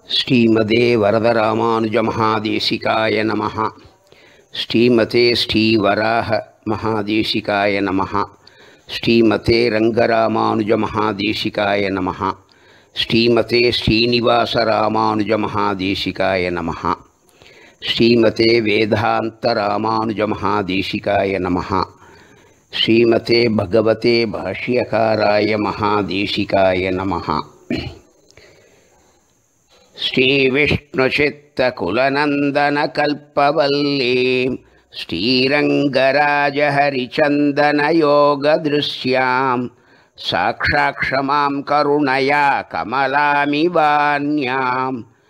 ஸ்ரீமதே வரதராமானுஜமகாதேசிகாய நமः ஸ்ரீமதே ஸ்ரீவராக மகாதேசிகாய நமः ஸ்ரீமதே ரங்கராமானுஜமகாதேசிகாய நமः ஸ்ரீமதே ஸ்ரீனிவாசராமானுஜமகாதேசிகாய நமः ஸ்ரீமதே வேதாந்தராமானுஜமகாதேசிகாய நமः ஸ்ரீமதே பகவதே பாஷ்யகாராய மகாதேசிகாய நமः श्रीविष्णुचित्तकुलनन्दनकल्पवल्लीं श्रीरङ्गराजहरिचन्दनयोगदृश्यां साक्षाक्षमां करुणया कमलामिवान्यां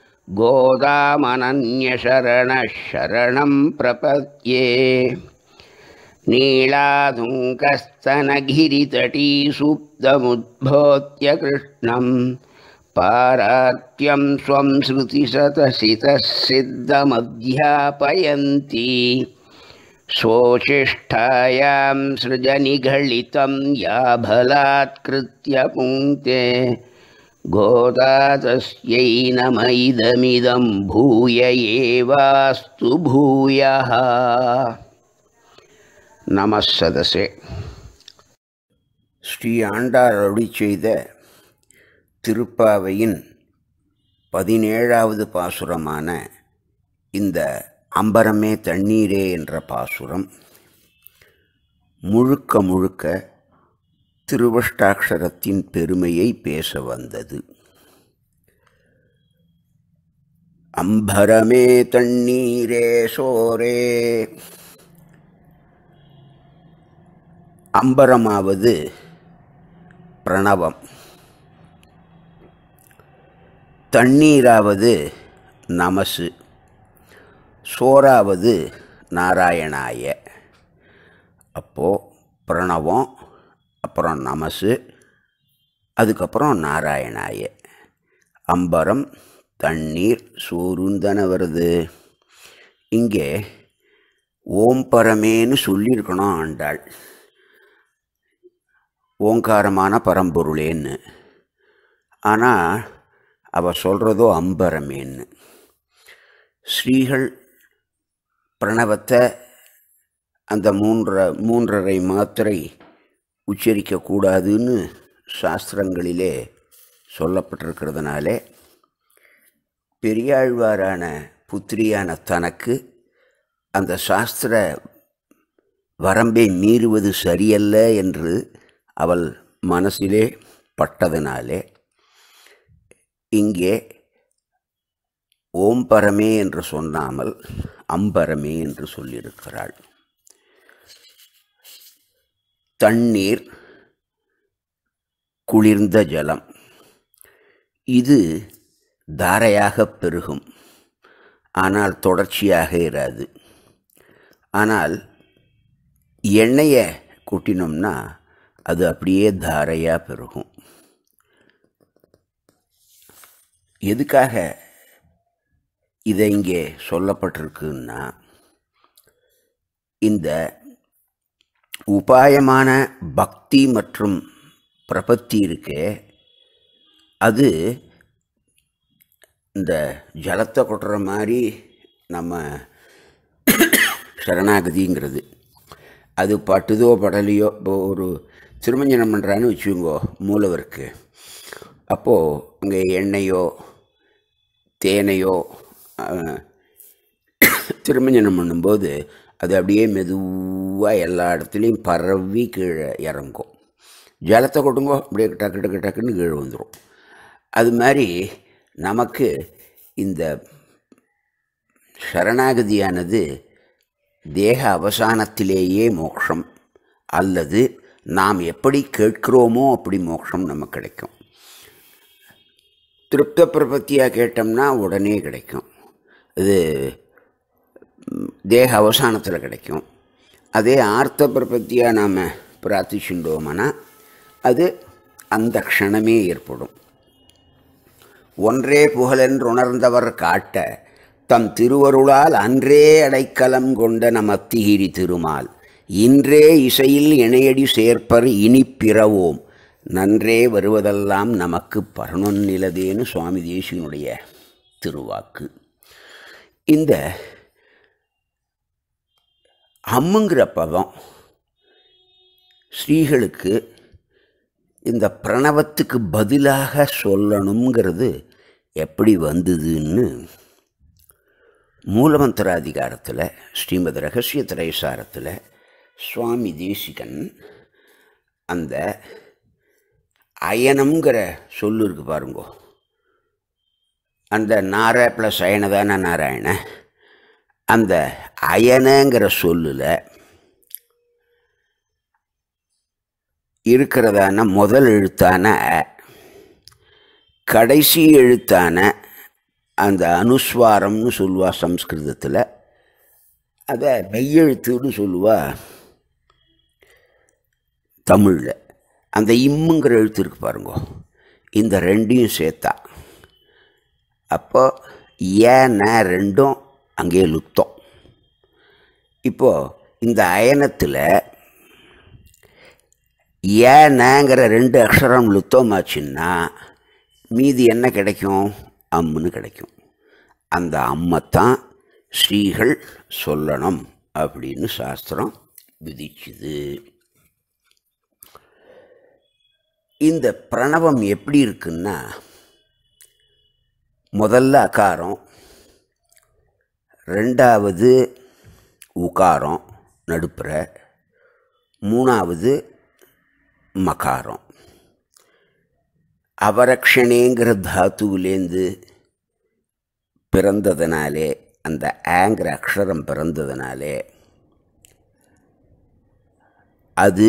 गोदामनन्यशरणः शरणं प्रपद्ये नीलाधुङ्कस्तनगिरितटीसुप्तमुद्भोत्य कृष्णम् पारात्यं स्वं श्रुतिशतसितः सिद्धमध्यापयन्ती स्वोचिष्ठायां सृजनिघलितं याभलात्कृत्य पुङ्क्ते गोदा तस्यै नम इदमिदं भूय एवास्तु भूयः नमः सदसे ஸ்ரீ ஆண்டார் அருளி செய்த திருப்பாவையின் பதினேழாவது பாசுரமான இந்த அம்பரமே தண்ணீரே என்ற பாசுரம் முழுக்க முழுக்க திருவஷ்டாட்சரத்தின் பெருமையை பேச வந்தது அம்பரமே தண்ணீரே சோரே அம்பரமாவது பிரணவம் தண்ணீராவது நமசு சோறாவது நாராயணாய அப்போது பிரணவம் அப்புறம் நமசு அதுக்கப்புறம் நாராயணாய அம்பரம் தண்ணீர் சோறுந்தன வருது இங்கே ஓம் பரமேன்னு சொல்லியிருக்கணும் ஆண்டாள் ஓங்காரமான பரம்பொருளேன்னு ஆனால் அவ சொல்கிறதோ அம்பரமேன்னு ஸ்ரீகள் பிரணவத்தை அந்த மூன்ற மூன்றரை மாத்திரை உச்சரிக்கக்கூடாதுன்னு சாஸ்திரங்களிலே சொல்லப்பட்டிருக்கிறதுனாலே பெரியாழ்வாரான புத்திரியான தனக்கு அந்த சாஸ்திர வரம்பை மீறுவது சரியல்ல என்று அவள் மனசிலே பட்டதனாலே இங்கே ஓம் பரமே என்று சொன்னாமல் அம்பரமே என்று சொல்லியிருக்கிறாள் தண்ணீர் குளிர்ந்த ஜலம் இது தாரையாக பெருகும் ஆனால் தொடர்ச்சியாக இராது ஆனால் எண்ணெயை கொட்டினோம்னா அது அப்படியே தாரையாக பெருகும் எதுக்காக இதை இங்கே சொல்லப்பட்டிருக்குன்னா இந்த உபாயமான பக்தி மற்றும் பிரபத்தி இருக்கே அது இந்த ஜலத்தை கொட்டுற மாதிரி நம்ம சரணாகதிங்கிறது அது பட்டுதோ படலையோ இப்போ ஒரு திருமஞ்சனம் பண்ணுறான்னு வச்சுக்கோங்கோ மூலவருக்கு அப்போது அங்கே எண்ணெயோ தேனையோ திருமஞ்சனம் பண்ணும்போது அது அப்படியே மெதுவாக எல்லா இடத்துலையும் பரவி கீழே இறங்கும் ஜலத்தை கொட்டுங்கோ அப்படியே டக்கு டக்கு டக்குன்னு கீழே வந்துடும் அது மாதிரி நமக்கு இந்த சரணாகதியானது தேக அவசானத்திலேயே மோட்சம் அல்லது நாம் எப்படி கேட்கிறோமோ அப்படி மோட்சம் நமக்கு கிடைக்கும் திருப்த பிரபத்தியாக கேட்டோம்னா உடனே கிடைக்கும் இது தேக அவசானத்தில் கிடைக்கும் அதே ஆர்த்த பிரபத்தியாக நாம் பிரார்த்திச்சுட்டோம்னா அது அந்த க்ஷணமே ஏற்படும் ஒன்றே புகழென்று உணர்ந்தவர் காட்ட தம் திருவருளால் அன்றே அடைக்கலம் கொண்ட நம் அத்திகிரி திருமால் இன்றே இசையில் இணையடி சேர்ப்பர் இனி பிறவோம் நன்றே வருவதெல்லாம் நமக்கு பரனொன்னிலதேன்னு சுவாமி தேசியனுடைய திருவாக்கு இந்த அம்முங்கிற பதம் ஸ்ரீகளுக்கு இந்த பிரணவத்துக்கு பதிலாக சொல்லணுங்கிறது எப்படி வந்ததுன்னு மூலமந்திராதிகாரத்தில் ஸ்ரீமத் ரகசிய திரைசாரத்தில் சுவாமி தேசிகன் அந்த அயனம்ங்கிற சொல்லு இருக்கு பாருங்கோ அந்த நார ப்ளஸ் அயனதான நாராயண அந்த அயனங்கிற சொல்லில் இருக்கிறதான முதல் எழுத்தான அ கடைசி எழுத்தான அந்த அனுஸ்வாரம்னு சொல்லுவா சம்ஸ்கிருதத்தில் அதை மெய்யெழுத்துன்னு சொல்லுவா தமிழில் அந்த இம்முங்கிற எழுத்து இருக்கு பாருங்க இந்த ரெண்டையும் சேர்த்தா அப்போ ஏன ரெண்டும் அங்கே லுத்தம் இப்போது இந்த அயனத்தில் ஏனங்கிற ரெண்டு அக்ஷரம் லுத்தமாச்சுன்னா மீதி என்ன கிடைக்கும் அம்முன்னு கிடைக்கும் அந்த அம்மைத்தான் ஸ்ரீகள் சொல்லணும் அப்படின்னு சாஸ்திரம் விதிச்சுது இந்த பிரணவம் எப்படி இருக்குன்னா முதல்ல அகாரம் ரெண்டாவது உகாரம் நடுப்புற மூணாவது மகாரம் அவரக்ஷணேங்கிற தாத்துவிலேருந்து பிறந்ததுனாலே அந்த ஆங்கிற அக்ஷரம் பிறந்ததுனாலே அது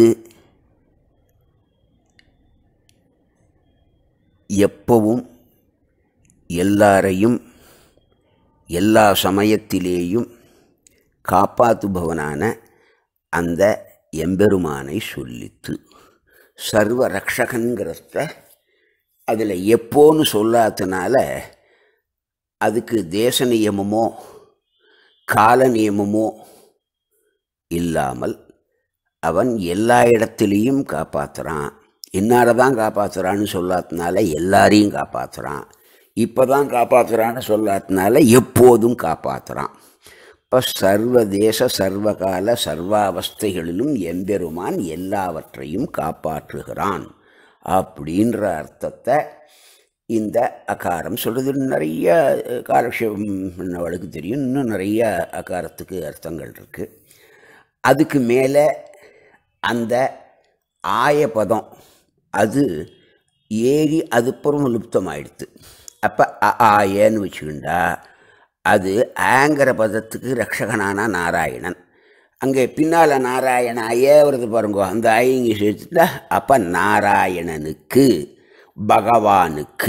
எப்பவும் எல்லாரையும் எல்லா சமயத்திலேயும் காப்பாற்றுபவனான அந்த எம்பெருமானை சொல்லித்து சர்வ ரக்ஷகன்கிறத அதில் எப்போன்னு சொல்லாதனால அதுக்கு தேச நியமமோ கால நியமமோ இல்லாமல் அவன் எல்லா இடத்துலையும் காப்பாற்றுறான் இன்னார தான் காப்பாற்றுறான்னு சொல்லாதனால எல்லாரையும் காப்பாற்றுறான் இப்போ தான் காப்பாற்றுறான்னு சொல்லாதனால எப்போதும் காப்பாற்றுறான் இப்போ சர்வதேச சர்வகால சர்வாவஸ்தைகளிலும் எம்பெருமான் எல்லாவற்றையும் காப்பாற்றுகிறான் அப்படின்ற அர்த்தத்தை இந்த அகாரம் சொல்கிறது நிறைய காலக்ஷேபம் அவளுக்கு தெரியும் இன்னும் நிறைய அகாரத்துக்கு அர்த்தங்கள் இருக்குது அதுக்கு மேலே அந்த ஆயபதம் அது ஏறி அது புறம் லுப்தமாயிடுது அப்போ அ ஆயன்னு வச்சுக்கிண்டா அது ஆங்கிற பதத்துக்கு ரக்ஷகனான நாராயணன் அங்கே பின்னால் நாராயண ஐயே வருது பாருங்க அந்த ஐ இங்கே சேர்த்துட்டா அப்போ நாராயணனுக்கு பகவானுக்கு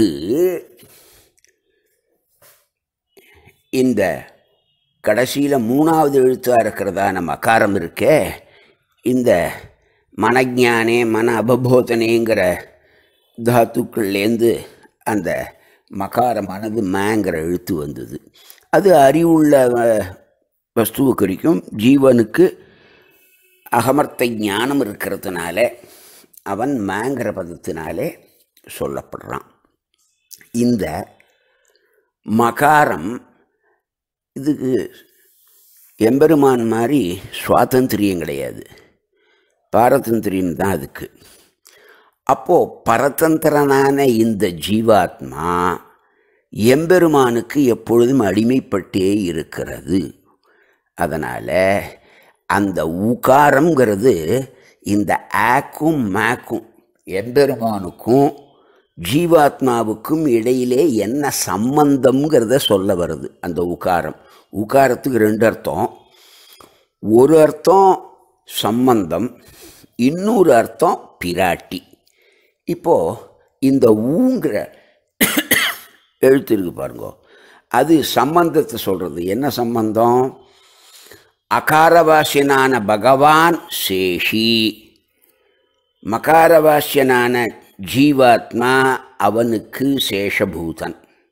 இந்த கடைசியில் மூணாவது எழுத்தாக இருக்கிறதா நம்ம அகாரம் இருக்கே இந்த மனஜானே மன அபபோதனேங்கிற தாத்துக்கள்லேருந்து அந்த மகாரமானது மேங்கிற எழுத்து வந்தது அது அறிவுள்ள வஸ்துவை குறிக்கும் ஜீவனுக்கு அகமர்த்த ஞானம் இருக்கிறதுனால அவன் மேங்கிற பதத்தினாலே சொல்லப்படுறான் இந்த மகாரம் இதுக்கு எம்பெருமான் மாதிரி சுவாதந்திரியம் கிடையாது பாரதந்திரியம் தான் அதுக்கு அப்போது பரதந்திரனான இந்த ஜீவாத்மா எம்பெருமானுக்கு எப்பொழுதும் அடிமைப்பட்டே இருக்கிறது அதனால் அந்த உகாரங்கிறது இந்த ஆக்கும் மேக்கும் எம்பெருமானுக்கும் ஜீவாத்மாவுக்கும் இடையிலே என்ன சம்பந்தம்ங்கிறத சொல்ல வருது அந்த உகாரம் உகாரத்துக்கு ரெண்டு அர்த்தம் ஒரு அர்த்தம் சம்பந்தம் இன்னொரு அர்த்தம் பிராட்டி இப்போது இந்த ஊங்கிற எழுத்து இருக்கு பாருங்க அது சம்பந்தத்தை சொல்கிறது என்ன சம்பந்தம் அகாரவாசியனான பகவான் சேஷி மகாரவாசியனான ஜீவாத்மா அவனுக்கு சேஷபூதன்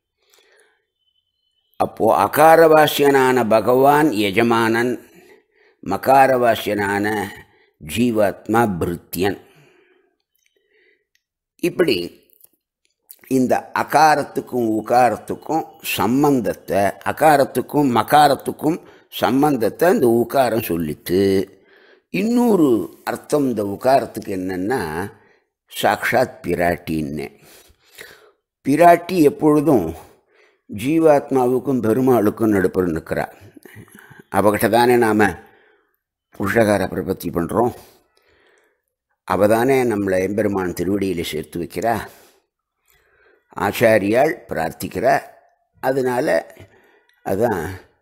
அப்போ அகாரவாசியனான பகவான் எஜமானன் மகாரவாசியனான ஜீவாத்மா பிருத்தியன் இப்படி இந்த அகாரத்துக்கும் உகாரத்துக்கும் சம்பந்தத்தை அகாரத்துக்கும் மகாரத்துக்கும் சம்பந்தத்தை இந்த உகாரம் சொல்லித்து இன்னொரு அர்த்தம் இந்த உகாரத்துக்கு என்னென்னா சாக்ஷாத் பிராட்டின்னு பிராட்டி எப்பொழுதும் ஜீவாத்மாவுக்கும் பெருமாளுக்கும் நடுப்புற நிற்கிறா அவகிட்ட தானே நாம் புருஷகார பிரபத்தி பண்ணுறோம் அவள் தானே நம்மளை எம்பெருமான் திருவடியில் சேர்த்து வைக்கிறா ஆச்சாரியால் பிரார்த்திக்கிறா அதனால் அதான்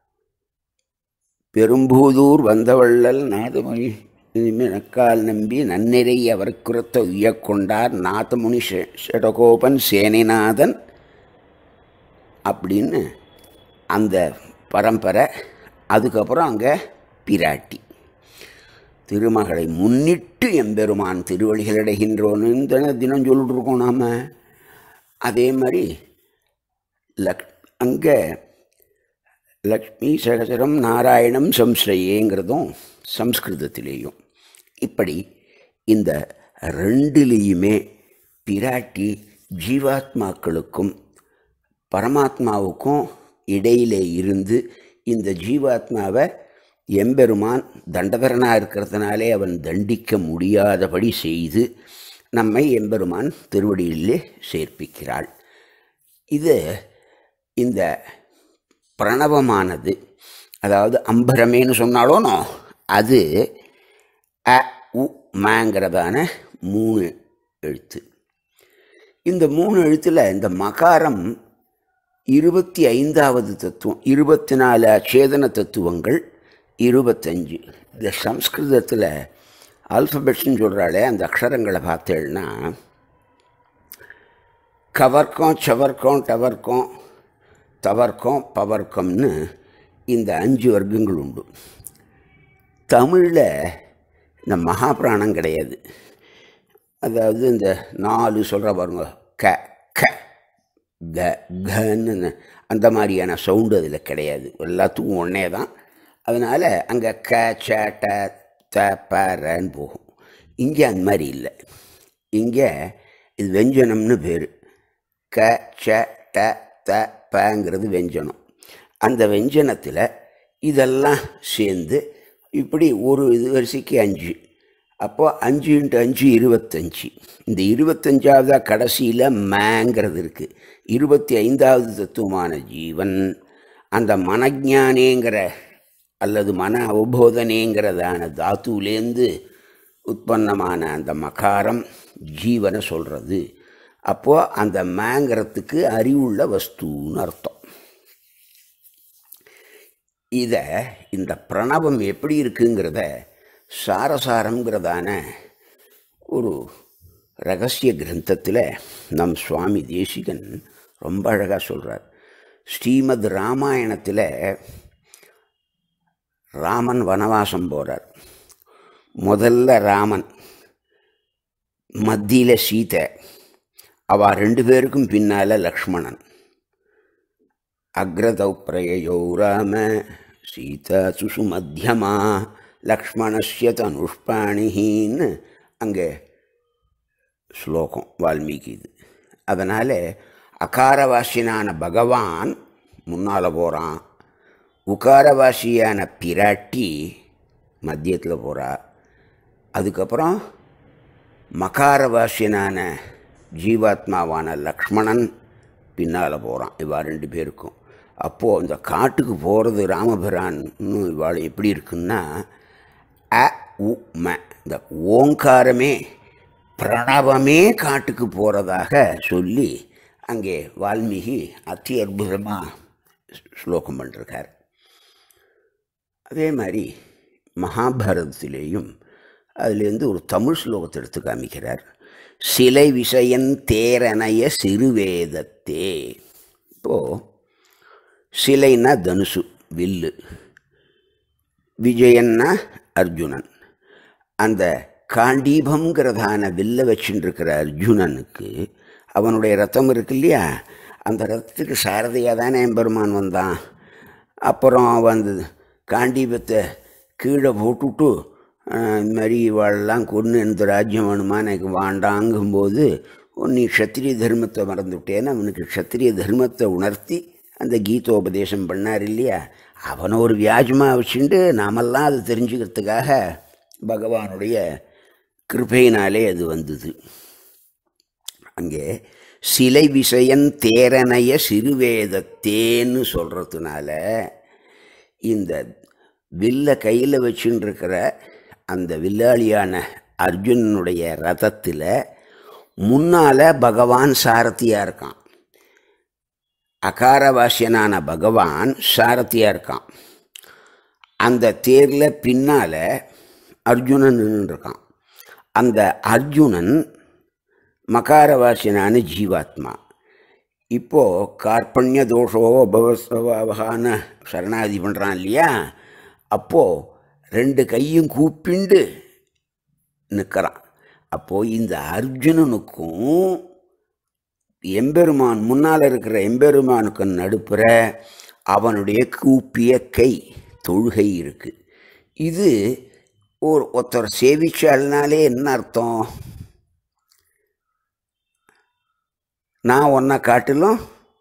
பெரும்பூதூர் வந்தவள்ளல் நாதமொழி நக்கால் நம்பி நன்னிறை அவர் குரத்த உய்யக்கொண்டார் நாதமுனி ஷடகோபன் சேனிநாதன் அப்படின்னு அந்த பரம்பரை அதுக்கப்புறம் அங்கே பிராட்டி திருமகளை முன்னிட்டு எம்பெருமான் திருவழிகளடைகின்றோன்னு தினம் தினம் சொல்லிட்டு இருக்கோம் நாம் அதே மாதிரி லக் அங்கே லக்ஷ்மி சகசரம் நாராயணம் சம்ஸ்ரயேங்கிறதும் சம்ஸ்கிருதத்திலேயும் இப்படி இந்த ரெண்டுலேயுமே பிராட்டி ஜீவாத்மாக்களுக்கும் பரமாத்மாவுக்கும் இடையிலே இருந்து இந்த ஜீவாத்மாவை எம்பெருமான் தண்டதரனாக இருக்கிறதுனாலே அவன் தண்டிக்க முடியாதபடி செய்து நம்மை எம்பெருமான் திருவடியிலே சேர்ப்பிக்கிறாள் இது இந்த பிரணவமானது அதாவது அம்பரமேன்னு சொன்னாலோனோ அது அ உ மாங்கிறதான மூணு எழுத்து இந்த மூணு எழுத்தில் இந்த மகாரம் இருபத்தி ஐந்தாவது தத்துவம் இருபத்தி நாலு சேதன தத்துவங்கள் இருபத்தஞ்சு இந்த சம்ஸ்கிருதத்தில் ஆல்ஃபபெட்ஸ்னு சொல்கிறாளே அந்த அக்ஷரங்களை பார்த்தேன்னா கவர்க்கம் சவர்க்கம் டவர்க்கம் தவர்க்கம் பவர்க்கம்னு இந்த அஞ்சு வர்க்கங்கள் உண்டு தமிழில் இந்த மகாபிராணம் கிடையாது அதாவது இந்த நாலு சொல்கிற பாருங்க க க க கன்னு அந்த மாதிரியான சவுண்டு அதில் கிடையாது எல்லாத்துக்கும் ஒன்றே தான் அதனால் அங்கே க ச ட த ப ரன்னு போகும் இங்கே அந்த மாதிரி இல்லை இங்கே இது வெஞ்சனம்னு பேர் க ச ட த பங்கிறது வெஞ்சனம் அந்த வெஞ்சனத்தில் இதெல்லாம் சேர்ந்து இப்படி ஒரு இது வரிசைக்கு அஞ்சு அப்போ அஞ்சு இன்ட்டு அஞ்சு இருபத்தஞ்சி இந்த இருபத்தஞ்சாவதா கடைசியில் மேங்கிறது இருக்குது இருபத்தி ஐந்தாவது தத்துவமான ஜீவன் அந்த மனஜானேங்கிற அல்லது மன அவபோதனேங்கிறதான தாத்துலேருந்து உற்பத்தமான அந்த மகாரம் ஜீவனை சொல்கிறது அப்போது அந்த மேங்கிறதுக்கு அறிவுள்ள வஸ்துன்னு அர்த்தம் இதை இந்த பிரணவம் எப்படி இருக்குங்கிறத சாரசாரங்கிறதான ஒரு ரகசிய கிரந்தத்தில் நம் சுவாமி தேசிகன் ரொம்ப அழகாக சொல்கிறார் ஸ்ரீமத் ராமாயணத்தில் ராமன் வனவாசம் போகிறார் முதல்ல ராமன் மத்தியில் சீதை அவ ரெண்டு பேருக்கும் பின்னால் லக்ஷ்மணன் அக்ரதௌ பிரயயோ ராம சீதா சுசு மத்தியமா லக்ஷ்மணஸ்ய தனுஷ்பாணின்னு அங்கே ஸ்லோகம் வால்மீகி இது அதனால் அகாரவாசியனான பகவான் முன்னால் போகிறான் உகாரவாசியான பிராட்டி மத்தியத்தில் போகிறா அதுக்கப்புறம் மகாரவாசியனான ஜீவாத்மாவான லக்ஷ்மணன் பின்னால் போகிறான் இவா ரெண்டு பேருக்கும் அப்போது இந்த காட்டுக்கு போகிறது ராமபிரான்னு இவாள் எப்படி இருக்குன்னா அ உ ம இந்த ஓங்காரமே பிரணவமே காட்டுக்கு போகிறதாக சொல்லி அங்கே வால்மீகி அத்தி அற்புதமாக ஸ்லோகம் பண்ணிருக்கார் அதே மாதிரி மகாபாரதத்திலேயும் அதுலேருந்து ஒரு தமிழ் ஸ்லோகத்தை எடுத்து காமிக்கிறார் சிலை விஷயன் தேரணைய சிறுவேதத்தே இப்போது சிலைன்னா தனுசு வில்லு விஜயன்னா அர்ஜுனன் அந்த காண்டீபம்ங்கிறதான வில்ல வச்சுட்டுருக்கிற அர்ஜுனனுக்கு அவனுடைய ரத்தம் இருக்கு இல்லையா அந்த ரத்தத்துக்கு சாரதியாக தானே எம்பெருமான் வந்தான் அப்புறம் வந்து காண்டீபத்தை கீழே போட்டுவிட்டு இந்த மாதிரி இவாளெல்லாம் கொன்று எனக்கு ராஜ்யம் வேணுமா எனக்கு வாண்டாங்கும்போது நீ க்ஷத்திரிய தர்மத்தை மறந்துவிட்டேன்னு அவனுக்கு க்ஷத்திரிய தர்மத்தை உணர்த்தி அந்த கீதோபதேசம் பண்ணார் இல்லையா அவனை ஒரு வியாஜமாக வச்சுட்டு நாமெல்லாம் அதை தெரிஞ்சுக்கிறதுக்காக பகவானுடைய கிருபையினாலே அது வந்தது அங்கே சிலை விஷயன் தேரனைய சிறுவேதத்தேன்னு சொல்கிறதுனால இந்த வில்ல கையில் வச்சுன்னு இருக்கிற அந்த வில்லாளியான அர்ஜுனனுடைய ரதத்தில் முன்னால் பகவான் சாரதியாக இருக்கான் அகாரவாசியனான பகவான் சாரதியாக இருக்கான் அந்த தேரில் பின்னால் அர்ஜுனன் நின்றுருக்கான் அந்த அர்ஜுனன் மகாரவாசியனான ஜீவாத்மா இப்போது கார்பண்ய தோஷோ பவஸ்வகான சரணாதி பண்ணுறான் இல்லையா அப்போது ரெண்டு கையும் கூப்பிண்டு நிற்கிறான் அப்போது இந்த அர்ஜுனனுக்கும் எம்பெருமான் முன்னால் இருக்கிற எம்பெருமானுக்கு நடுப்புற அவனுடைய கூப்பிய கை தொழுகை இருக்குது இது ஒரு ஒருத்தர் சேவிச்சால்னாலே என்ன அர்த்தம் நான் ஒன்றை காட்டிலும்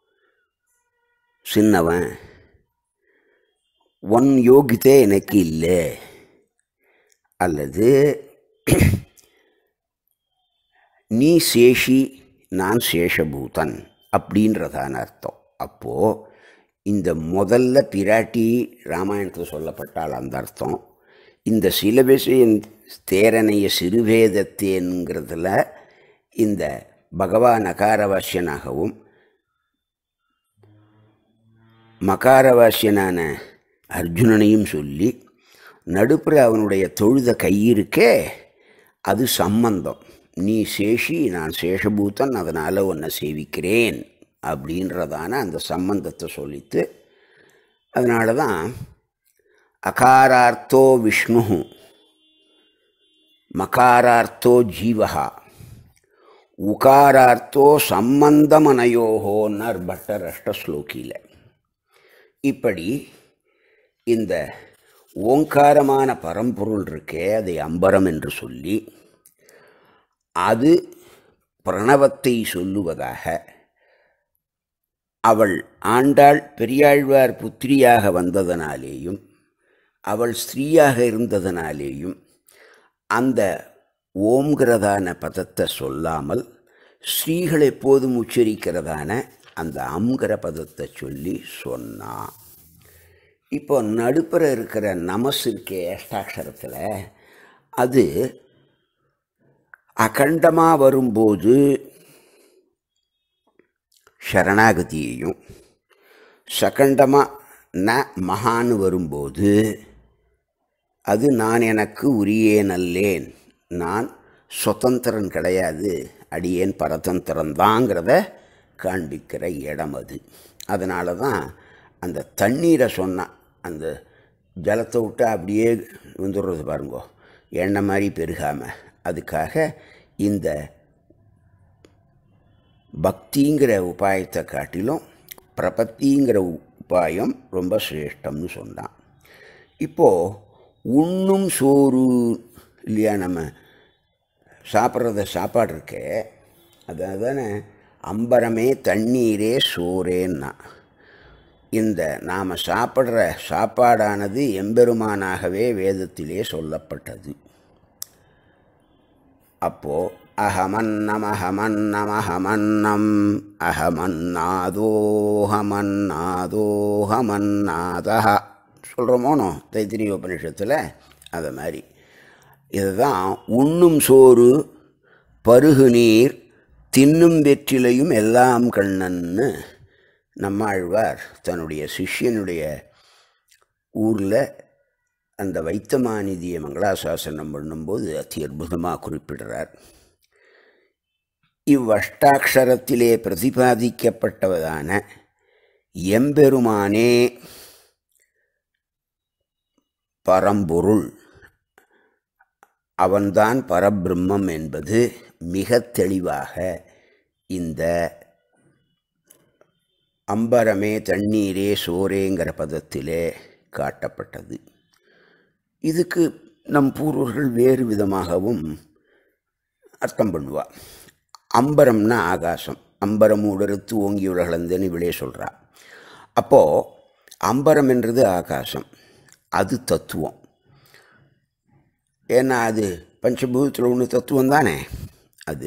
சின்னவன் ஒன் யோகிதே எனக்கு இல்லை அல்லது நீ சேஷி நான் சேஷபூதன் அப்படின்றதான அர்த்தம் அப்போது இந்த முதல்ல பிராட்டி ராமாயணத்தில் சொல்லப்பட்டால் அந்த அர்த்தம் இந்த சில விஷயம் தேரனைய சிறுவேதத்தேன்கிறதுல இந்த பகவான் அகாரவாசியனாகவும் மகாரவாசியனான அர்ஜுனனையும் சொல்லி நடுப்புற அவனுடைய தொழுத கையிருக்கே அது சம்பந்தம் நீ சேஷி நான் சேஷபூத்தன் அதனால் உன்னை சேவிக்கிறேன் அப்படின்றதான அந்த சம்பந்தத்தை சொல்லித்து அதனால தான் அகாரார்த்தோ விஷ்ணு மகாரார்த்தோ ஜீவகா உகாரார்த்தோ சம்பந்தமனையோகோன்னார் பட்டர் அஷ்டஸ்லோகியில் இப்படி இந்த ஓங்காரமான பரம்பொருள் இருக்கே அதை அம்பரம் என்று சொல்லி அது பிரணவத்தை சொல்லுவதாக அவள் ஆண்டாள் பெரியாழ்வார் புத்திரியாக வந்ததனாலேயும் அவள் ஸ்திரீயாக இருந்ததனாலேயும் அந்த ஓம்கிறதான பதத்தை சொல்லாமல் ஸ்ரீகள் எப்போதும் உச்சரிக்கிறதான அந்த அம்ங்கிற பதத்தை சொல்லி சொன்னா இப்போ நடுப்புற இருக்கிற நமஸ் இருக்கே அஷ்டாட்சரத்தில் அது அகண்டமாக வரும்போது சரணாகதியையும் சகண்டமாக ந மகான்னு வரும்போது அது நான் எனக்கு உரியே நல்லேன் நான் சுதந்திரன் கிடையாது அடியேன் பரதந்திரந்தாங்கிறத காண்பிக்கிற இடம் அது அதனால தான் அந்த தண்ணீரை சொன்னான் அந்த ஜலத்தை விட்டு அப்படியே வந்துடுறது பாருங்கோ எண்ணெய் மாதிரி பெருகாமல் அதுக்காக இந்த பக்திங்கிற உபாயத்தை காட்டிலும் பிரபத்திங்கிற உபாயம் ரொம்ப சிரேஷ்டம்னு சொன்னான் இப்போது உண்ணும் சோறு இல்லையா நம்ம சாப்பிட்றத சாப்பாடு இருக்கே அதான அம்பரமே தண்ணீரே சோறேன்னா இந்த நாம் சாப்பிட்ற சாப்பாடானது எம்பெருமானாகவே வேதத்திலே சொல்லப்பட்டது அப்போது அகமன்னம் அகமன்னமஹமன்னம் அகமன்னாதோஹமன்னாதோஹமன்னாதா சொல்கிறோமோனோ தைத்திரிய உபனிஷத்தில் அதை மாதிரி இதுதான் உண்ணும் சோறு பருகு நீர் தின்னும் வெற்றிலையும் எல்லாம் கண்ணன்னு நம்மாழ்வார் தன்னுடைய சிஷ்யனுடைய ஊரில் அந்த வைத்தமாநிதியை மங்களாசாசனம் பண்ணும்போது அதி அற்புதமாக குறிப்பிடுறார் இவ்வஷ்டாட்சரத்திலே பிரதிபாதிக்கப்பட்டவதான எம்பெருமானே பரம்பொருள் அவன்தான் பரபிரம்மம் என்பது மிக தெளிவாக இந்த அம்பரமே தண்ணீரே சோரேங்கிற பதத்திலே காட்டப்பட்டது இதுக்கு நம் பூர்வர்கள் வேறு விதமாகவும் அர்த்தம் பண்ணுவா அம்பரம்னா ஆகாசம் அம்பரம் உடறுத்து ஓங்கி உலகளந்தன்னு இவளே சொல்கிறா அப்போது அம்பரம் என்றது ஆகாசம் அது தத்துவம் ஏன்னா அது பஞ்சபூதத்தில் ஒன்று தத்துவம் தானே அது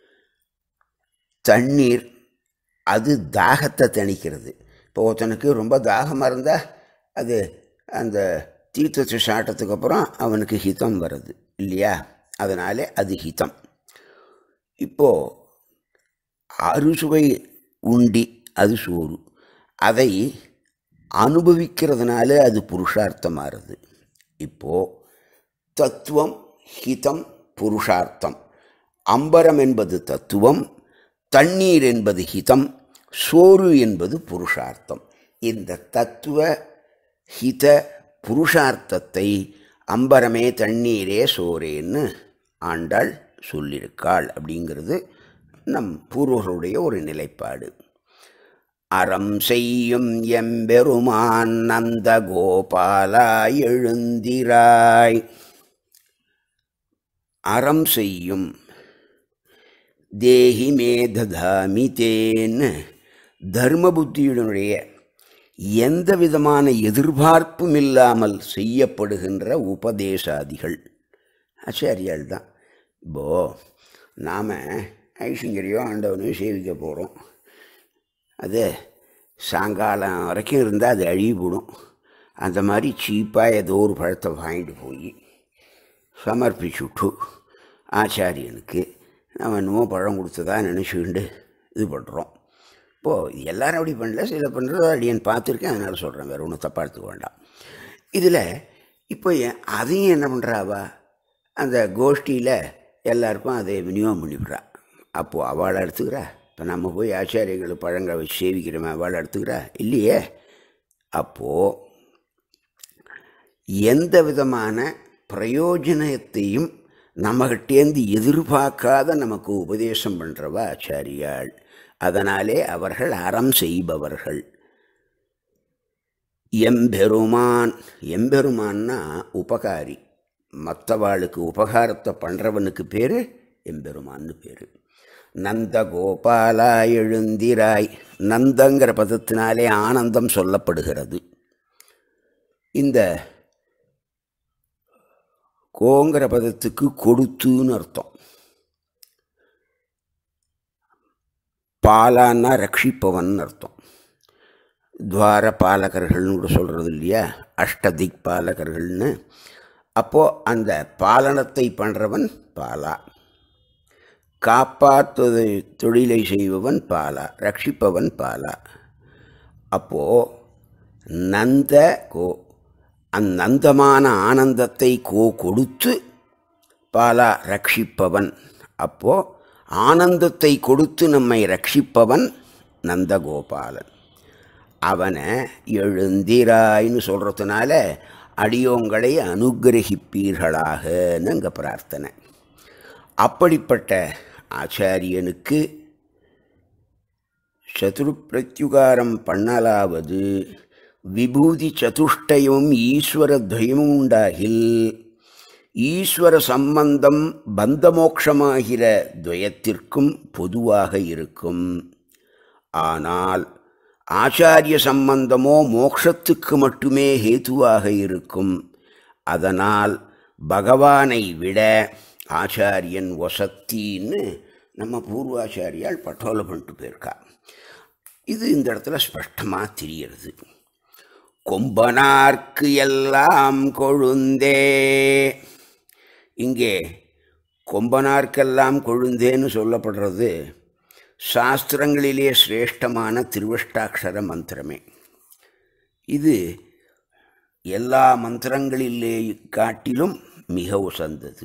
தண்ணீர் அது தாகத்தை தணிக்கிறது இப்போ ஒருத்தனுக்கு ரொம்ப தாகமாக இருந்தால் அது அந்த தீர்த்தத்தை சாட்டத்துக்கு அப்புறம் அவனுக்கு ஹிதம் வருது இல்லையா அதனாலே அது ஹிதம் இப்போது அறுசுவை உண்டி அது சோறு அதை அனுபவிக்கிறதுனால அது புருஷார்த்தமாகிறது இப்போது தத்துவம் ஹிதம் புருஷார்த்தம் அம்பரம் என்பது தத்துவம் தண்ணீர் என்பது ஹிதம் சோறு என்பது புருஷார்த்தம் இந்த தத்துவ ஹித புருஷார்த்தத்தை அம்பரமே தண்ணீரே சோரேன்னு ஆண்டாள் சொல்லியிருக்காள் அப்படிங்கிறது நம் பூர்வர்களுடைய ஒரு நிலைப்பாடு அறம் செய்யும் எம்பெருமான் நந்த கோபாலா எழுந்திராய் அறம் செய்யும் தேஹி மே ததாமி தேன்னு தர்ம புத்தியுடனுடைய எந்த விதமான எதிர்பார்ப்பும் இல்லாமல் செய்யப்படுகின்ற உபதேசாதிகள் ஆச்சாரியால் தான் இப்போ நாம் ஐசிங்கரையோ ஆண்டவனையோ சேவிக்க போகிறோம் அது சாயங்காலம் வரைக்கும் இருந்தால் அது அழுகி போடும் அந்த மாதிரி சீப்பாக ஏதோ ஒரு பழத்தை வாங்கிட்டு போய் சமர்ப்பிச்சுட்டு ஆச்சாரியனுக்கு நம்ம என்னமோ பழம் கொடுத்ததா நினச்சிக்கிண்டு இது பண்ணுறோம் இப்போது இது எல்லாரும் அப்படி பண்ணல சில பண்ணுறதோ அடியன் பார்த்துருக்கேன் அதனால் சொல்கிறேன் வேறு ஒன்றும் தப்பாக எடுத்துக்க வேண்டாம் இதில் இப்போ என் அதையும் என்ன பண்ணுறாவா அந்த கோஷ்டியில் எல்லாருக்கும் அதை விநியோகம் பண்ணிவிட்றா அப்போது அவளை எடுத்துக்கிறா இப்போ நம்ம போய் ஆச்சாரியங்களை பழங்களை வச்சு சேவிக்கிறோமே அவளை எடுத்துக்கிறா இல்லையே அப்போது எந்த விதமான பிரயோஜனத்தையும் நம்மகிட்டேந்து எதிர்பார்க்காத நமக்கு உபதேசம் பண்ணுறவ ஆச்சாரியாள் அதனாலே அவர்கள் அறம் செய்பவர்கள் எம்பெருமான் எம்பெருமான்னா உபகாரி மற்றவாளுக்கு உபகாரத்தை பண்ணுறவனுக்கு பேர் எம்பெருமான்னு பேர் நந்த கோபாலா எழுந்திராய் நந்தங்கிற பதத்தினாலே ஆனந்தம் சொல்லப்படுகிறது இந்த கோங்கிற பதத்துக்கு கொடுத்துன்னு அர்த்தம் பாலான்னா ரட்சிப்பவன் அர்த்தம் துவார பாலகர்கள்னு கூட சொல்கிறது இல்லையா அஷ்டதிக் பாலகர்கள்னு அப்போது அந்த பாலனத்தை பண்ணுறவன் பாலா காப்பாற்றுவதை தொழிலை செய்பவன் பாலா ரட்சிப்பவன் பாலா அப்போது நந்த கோ அந்நந்தமான ஆனந்தத்தை கோ கொடுத்து பாலா ரட்சிப்பவன் அப்போது ஆனந்தத்தை கொடுத்து நம்மை ரட்சிப்பவன் நந்தகோபாலன் அவனை எழுந்திராய்னு சொல்கிறதுனால அடியோங்களை அனுகிரகிப்பீர்களாகன்னு அங்கே பிரார்த்தனை அப்படிப்பட்ட ஆச்சாரியனுக்கு சதுரு பிரத்யுகாரம் பண்ணலாவது விபூதி சதுஷ்டயமும் ஈஸ்வர துவயமும் உண்டாகில் ஈஸ்வர சம்பந்தம் பந்தமோக்ஷமாகிற துவயத்திற்கும் பொதுவாக இருக்கும் ஆனால் ஆச்சாரிய சம்பந்தமோ மோக்ஷத்துக்கு மட்டுமே ஹேதுவாக இருக்கும் அதனால் பகவானை விட ஆச்சாரியன் வசத்தின்னு நம்ம பூர்வாச்சாரியால் பட்டோலை பண்ணிட்டு போயிருக்கா இது இந்த இடத்துல ஸ்பஷ்டமாக தெரிகிறது கொம்பனார்க்கு எல்லாம் கொழுந்தே இங்கே கொம்பனார்க்கெல்லாம் கொழுந்தேன்னு சொல்லப்படுறது சாஸ்திரங்களிலே சிரேஷ்டமான திருவஷ்டாட்சர மந்திரமே இது எல்லா மந்திரங்களிலே காட்டிலும் மிக உசந்தது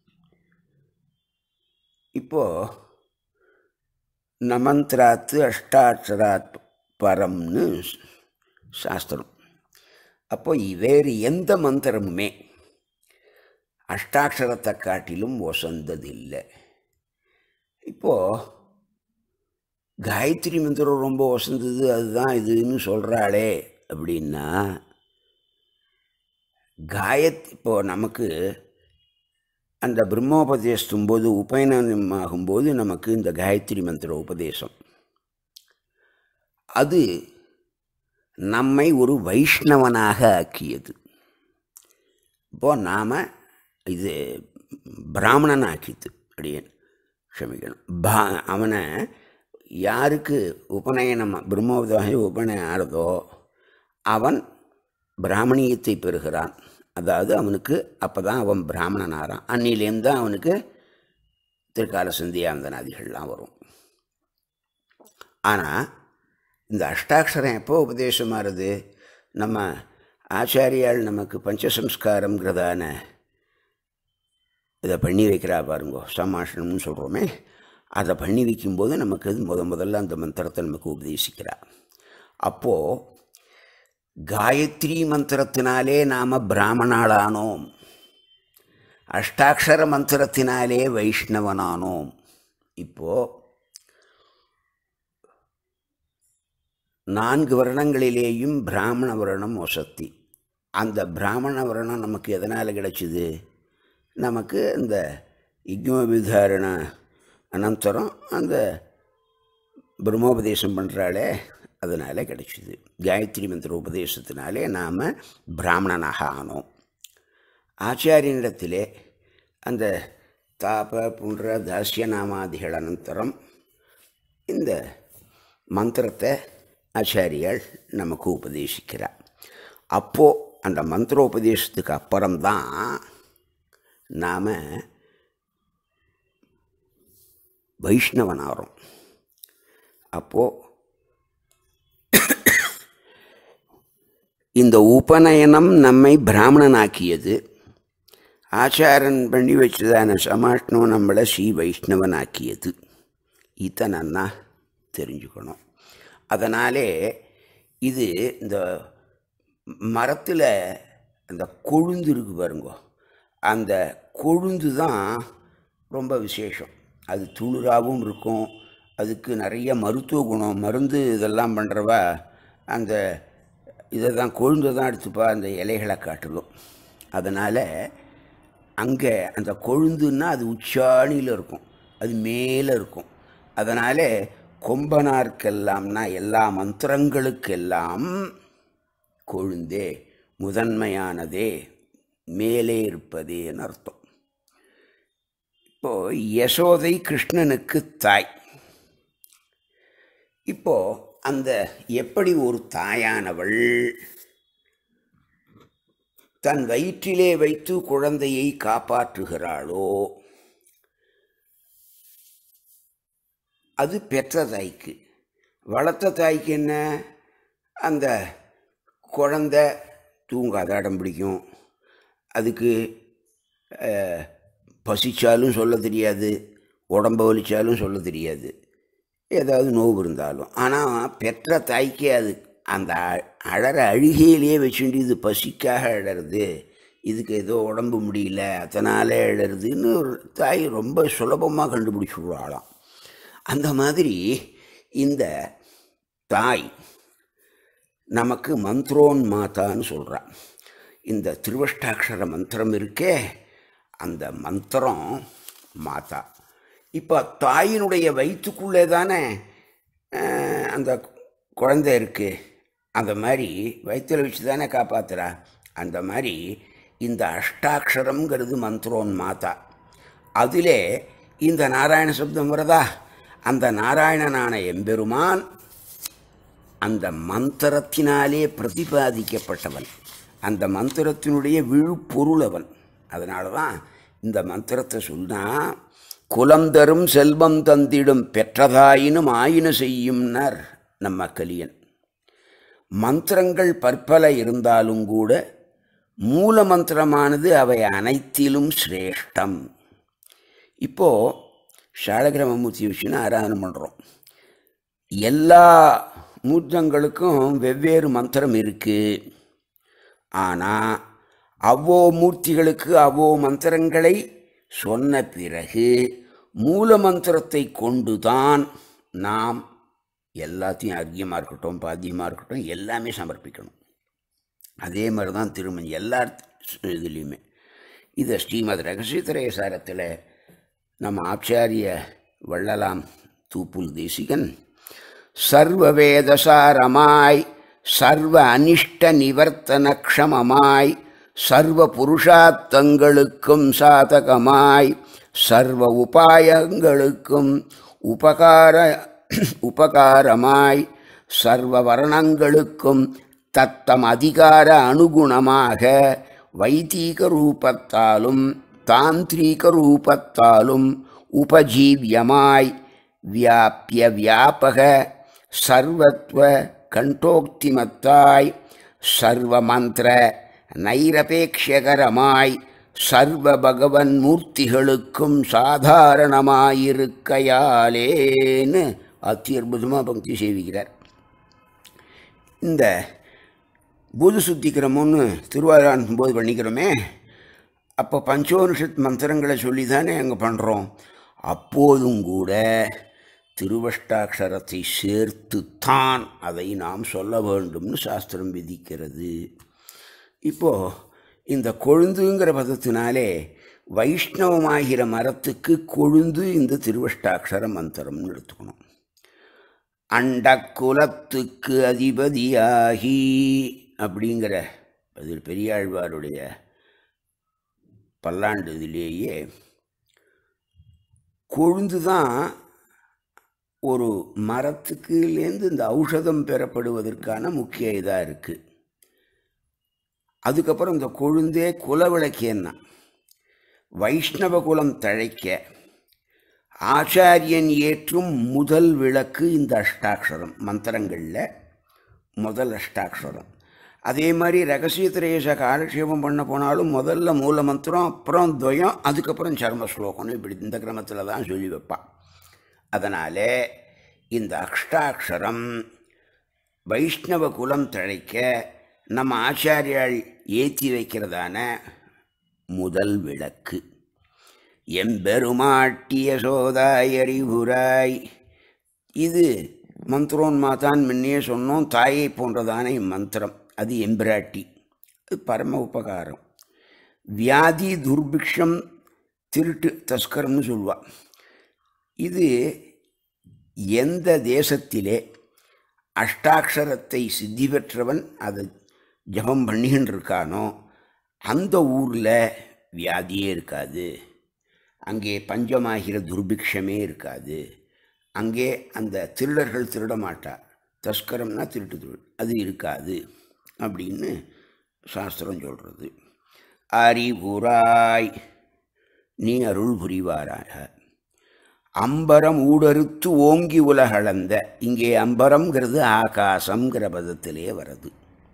இப்போது நமந்திராத்து அஷ்டாட்சராத் பரம்னு சாஸ்திரம் அப்போ வேறு எந்த மந்திரமுமே அஷ்டாட்சரத்தை காட்டிலும் ஒசந்ததில்லை இப்போது காயத்ரி மந்திரம் ரொம்ப வசந்தது அதுதான் இதுன்னு சொல்கிறாளே அப்படின்னா காயத் இப்போ நமக்கு அந்த பிரம்மோபதேசத்தும் போது உபயனம் ஆகும்போது நமக்கு இந்த காயத்ரி மந்திர உபதேசம் அது நம்மை ஒரு வைஷ்ணவனாக ஆக்கியது இப்போ நாம் இது பிராமணன் ஆக்கிது அப்படியேன் க்ஷமிக்கணும் பா அவனை யாருக்கு உபநயனம் பிரம்மோபதேசம் உபநயம் ஆறுதோ அவன் பிராமணியத்தை பெறுகிறான் அதாவது அவனுக்கு அப்போ தான் அவன் பிராமணன் ஆறான் அன்னிலேருந்து தான் அவனுக்கு திருக்கால சந்தியாந்தனாதிகள்லாம் வரும் ஆனால் இந்த அஷ்டாட்சரம் எப்போ உபதேசமாகுது நம்ம ஆச்சாரியால் நமக்கு பஞ்சசம்ஸ்காரங்கிறதான இதை பண்ணி வைக்கிறா பாருங்கோ சமாஷணம்னு சொல்கிறோமே அதை பண்ணி வைக்கும்போது நமக்கு அது முத முதல்ல அந்த மந்திரத்தை நமக்கு உபதேசிக்கிறா அப்போது காயத்ரி மந்திரத்தினாலே நாம் பிராமணாளானோம் அஷ்டாட்சர மந்திரத்தினாலே வைஷ்ணவனானோம் இப்போது நான்கு வருணங்களிலேயும் பிராமண வருணம் வசத்தி அந்த பிராமண வருணம் நமக்கு எதனால் கிடைச்சிது நமக்கு இந்த யஜ்னோபிதாரண அனந்தரம் அந்த பிரம்மோபதேசம் பண்ணுறாளே அதனால் கிடைச்சிது காயத்ரி மந்திர உபதேசத்தினாலே நாம் பிராமணனாக ஆனோம் ஆச்சாரியனிடத்திலே அந்த தாப புன்ற தாசிய நாமாதிகள் அனந்தரம் இந்த மந்திரத்தை ஆச்சாரியால் நமக்கு உபதேசிக்கிறார் அப்போது அந்த மந்திரோபதேசத்துக்கு அப்புறம்தான் நாம் வைஷ்ணவனாகிறோம் அப்போது இந்த உபநயனம் நம்மை பிராமணனாக்கியது ஆச்சாரன் பண்ணி வச்சதான சமாஷ்ணம் நம்மளை ஸ்ரீ வைஷ்ணவனாக்கியது இதை நன்னா தெரிஞ்சுக்கணும் அதனாலே இது இந்த மரத்தில் அந்த கொழுந்து இருக்கு பாருங்க அந்த கொழுந்து தான் ரொம்ப விசேஷம் அது துளிராகவும் இருக்கும் அதுக்கு நிறைய மருத்துவ குணம் மருந்து இதெல்லாம் பண்ணுறவ அந்த இதை தான் கொழுந்து தான் எடுத்துப்பா அந்த இலைகளை காட்டிலும் அதனால் அங்கே அந்த கொழுந்துன்னா அது உச்சாணியில் இருக்கும் அது மேலே இருக்கும் அதனால் கொம்பனார்க்கெல்லாம்னா எல்லா மந்திரங்களுக்கெல்லாம் கொழுந்தே முதன்மையானதே மேலே இருப்பதேன்னு அர்த்தம் இப்போ யசோதை கிருஷ்ணனுக்கு தாய் இப்போ அந்த எப்படி ஒரு தாயானவள் தன் வயிற்றிலே வைத்து குழந்தையை காப்பாற்றுகிறாளோ அது பெற்ற தாய்க்கு வளர்த்த தாய்க்கு என்ன அந்த குழந்தை தூங்காத அடம் பிடிக்கும் அதுக்கு அஹ், பசிச்சாலும் சொல்ல தெரியாது உடம்ப வலிச்சாலும் சொல்ல தெரியாது ஏதாவது நோவு இருந்தாலும் ஆனால் பெற்ற தாய்க்கே அது அந்த அ- அழற அழுகையிலேயே வச்சுட்டு இது பசிக்காக அழறது இதுக்கு ஏதோ உடம்பு முடியல அதனால அழறதுன்னு ஒரு தாய் ரொம்ப சுலபமாக கண்டுபிடிச்சி விடுவாளாம் அந்த மாதிரி இந்த தாய் நமக்கு மந்த்ரோன் மாதான்னு சொல்கிறா இந்த திருவஷ்டாட்சர மந்திரம் இருக்கே அந்த மந்திரம் மாதா இப்போ தாயினுடைய வயிற்றுக்குள்ளே தானே அஹ், அந்த குழந்தை இருக்குது அந்த மாதிரி வயிற்றில் வச்சு தானே காப்பாத்துறா அந்த மாதிரி இந்த அஷ்டாட்சரம்ங்கிறது மந்திரோன் மாதா அதிலே இந்த நாராயண சப்தம் வருதா அந்த நாராயணனான எம்பெருமான் அந்த மந்திரத்தினாலே பிரதிபாதிக்கப்பட்டவன் அந்த மந்திரத்தினுடைய விழுப்பொருள் அவன் அதனால தான் இந்த மந்திரத்தை சொன்னா குலம் தரும் செல்வம் தந்திடும் பெற்றதாயினும் ஆயின செய்யும்னார் நம்ம கலியன் மந்திரங்கள் பற்பல இருந்தாலும் கூட மூல மந்திரமானது அவை அனைத்திலும் சிரேஷ்டம் இப்போது ஷாலகிராமமூர்த்தி வச்சுன்னு ஆராதனை பண்ணுறோம் எல்லா மூர்த்தங்களுக்கும் வெவ்வேறு மந்திரம் இருக்குது ஆனால் அவ்வோ மூர்த்திகளுக்கு அவ்வோ மந்திரங்களை சொன்ன பிறகு மூல மந்திரத்தை கொண்டு தான் நாம் எல்லாத்தையும் அர்க்கியமாக இருக்கட்டும் பாத்தியமாக இருக்கட்டும் எல்லாமே சமர்ப்பிக்கணும் அதே மாதிரி தான் திருமணி எல்லா இதுலேயுமே இதை ஸ்ரீமத் ரகசியத்திரேசாரத்தில் நம்ம ஆச்சாரிய வள்ளலாம் தூப்புல் தேசிகன் சர்வ வேதசாரமாய் சர்வ அனிஷ்ட நிவர்த்தனக்ஷமமாய் சர்வ புருஷார்த்தங்களுக்கும் சாதகமாய் சர்வ உபாயங்களுக்கும் உபகார உபகாரமாய் சர்வ வர்ணங்களுக்கும் தத்தம் அதிகார அனுகுணமாக வைதீக ரூபத்தாலும் தாந்திரீக ரூபத்தாலும் உபஜீவியமாய் வியாபிய வியாபக சர்வத்வ கண்டோக்திமத்தாய் சர்வ மந்திர நைரபேட்சகரமாய் சர்வ பகவன் மூர்த்திகளுக்கும் சாதாரணமாயிருக்கையாலேன்னு அத்தியுதமாக பக்தி சேவிக்கிறார் இந்த பூத சுத்திக்கிறோமோன்னு திருவாரான் போது பண்ணிக்கிறோமே அப்போ பஞ்சோனிஷத் மந்திரங்களை சொல்லி தானே அங்கே பண்ணுறோம் அப்போதும் கூட திருவஷ்டாட்சரத்தை சேர்த்து தான் அதை நாம் சொல்ல வேண்டும்னு சாஸ்திரம் விதிக்கிறது இப்போது இந்த கொழுந்துங்கிற பதத்தினாலே வைஷ்ணவமாகிற மரத்துக்கு கொழுந்து இந்த திருவஷ்டாட்சர மந்திரம்னு எடுத்துக்கணும் அண்டக்குலத்துக்கு அதிபதியாகி அப்படிங்கிற அதில் பெரியாழ்வாருடைய பல்லாண்டு இதிலேயே கொழுந்து தான் ஒரு மரத்துக்குலேருந்து இந்த ஔஷதம் பெறப்படுவதற்கான முக்கிய இதாக இருக்குது அதுக்கப்புறம் இந்த கொழுந்தே குலவிளக்கேன்னா வைஷ்ணவ குலம் தழைக்க ஆச்சாரியன் ஏற்றும் முதல் விளக்கு இந்த அஷ்டாட்சரம் மந்திரங்களில் முதல் அஷ்டாட்சரம் அதே மாதிரி ரகசிய திரேச காலக்ஷேபம் பண்ண போனாலும் முதல்ல மூல மந்திரம் அப்புறம் துவயம் அதுக்கப்புறம் சர்ம ஸ்லோகம்னு இப்படி இந்த கிரமத்தில் தான் சொல்லி வைப்பான் அதனால் இந்த அஷ்டாட்சரம் வைஷ்ணவ குலம் தழைக்க நம்ம ஆச்சாரியால் ஏற்றி வைக்கிறதான முதல் விளக்கு எம்பெருமாட்டிய சோதாய் அறிவுராய் இது மந்திரோன்மாதான் முன்னே சொன்னோம் தாயை போன்றதான இம்மந்திரம் அது எம்பிராட்டி அது பரம உபகாரம் வியாதி துர்பிக்ஷம் திருட்டு தஸ்கரம்னு சொல்லுவா இது எந்த தேசத்திலே அஷ்டாட்சரத்தை சித்தி பெற்றவன் அதை ஜபம் பண்ணிக்கின்னு இருக்கானோ அந்த ஊரில் வியாதியே இருக்காது அங்கே பஞ்சமாகிற துர்பிக்ஷமே இருக்காது அங்கே அந்த திருடர்கள் திருட மாட்டா தஸ்கரம்னா திருட்டு தொழில் அது இருக்காது அப்படின்னு சாஸ்திரம் சொல்கிறது அறிவுராய் நீ அருள் புரிவாராக அம்பரம் ஊடறுத்து ஓங்கி உலகளந்த இங்கே அம்பரம்ங்கிறது ஆகாசம்ங்கிற பதத்திலே வருது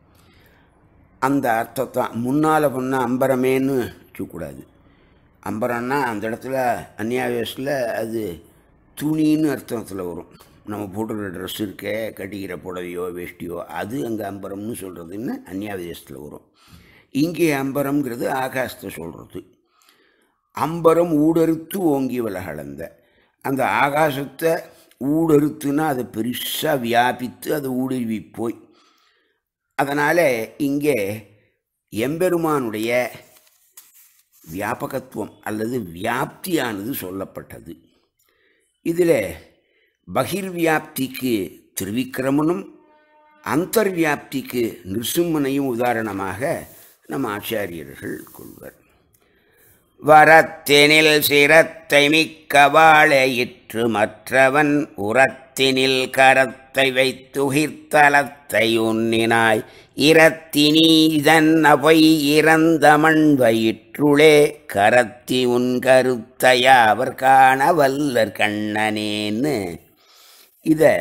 அந்த அர்த்தத்தான் முன்னால் பண்ண அம்பரமேன்னு வச்சுக்கூடாது அம்பரம்னா அந்த இடத்துல அந்நியாவேசில் அது துணின்னு அர்த்தத்தில் வரும் நம்ம போட்டுக்கிற ட்ரெஸ் இருக்கே கட்டிக்கிற புடவையோ வேஷ்டியோ அது அங்கே அம்பரம்னு சொல்கிறதுன்னு அந்நியாவேசத்தில் வரும் இங்கே அம்பரம்ங்கிறது ஆகாசத்தை சொல்கிறது அம்பரம் ஊடறுத்து ஓங்கி விலகளந்த அந்த ஆகாசத்தை ஊடறுத்துனா அதை பெருசாக வியாபித்து அதை ஊடுருவி போய் அதனால் இங்கே எம்பெருமானுடைய வியாபகத்துவம் அல்லது வியாப்தியானது சொல்லப்பட்டது இதில் பகிர்வியாப்திக்கு திருவிக்கிரமனும் அந்தர்வியாப்திக்கு நிருசிம்மனையும் உதாரணமாக நம்ம ஆச்சாரியர்கள் கொள்வர் வரத்தினில் சிரத்தை மிக்க வாழையிற்று மற்றவன் உரத்தினில் கரத்தை வைத்துகிர்த்தலத்தை உன்னினாய் இரத்தினி இதன் அவை இறந்த மண் வயிற்றுளே கரத்தி உன் கருத்தையாவர் காண வல்லர் கண்ணனேன்னு இதை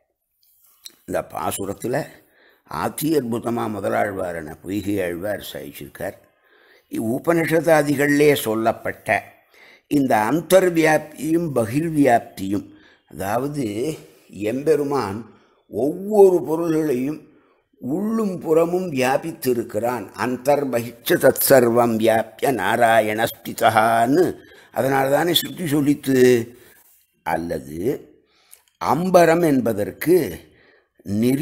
இந்த பாசுரத்தில் ஆத்தி அற்புதமாக முதலாழ்வாரான பொய்கை ஆழ்வார் சாய்ச்சிருக்கார் உபனிஷதாதிகளிலே சொல்லப்பட்ட இந்த அந்தர்வியாப்தியும் பகிர்வியாப்தியும் அதாவது எம்பெருமான் ஒவ்வொரு பொருள்களையும் உள்ளும் புறமும் வியாபித்திருக்கிறான் அந்தர்பகிச்ச தத் சர்வம் வியாபிய நாராயணஸ்திதான்னு அதனால தானே சுற்றி சொல்லித்து அல்லது அம்பரம் என்பதற்கு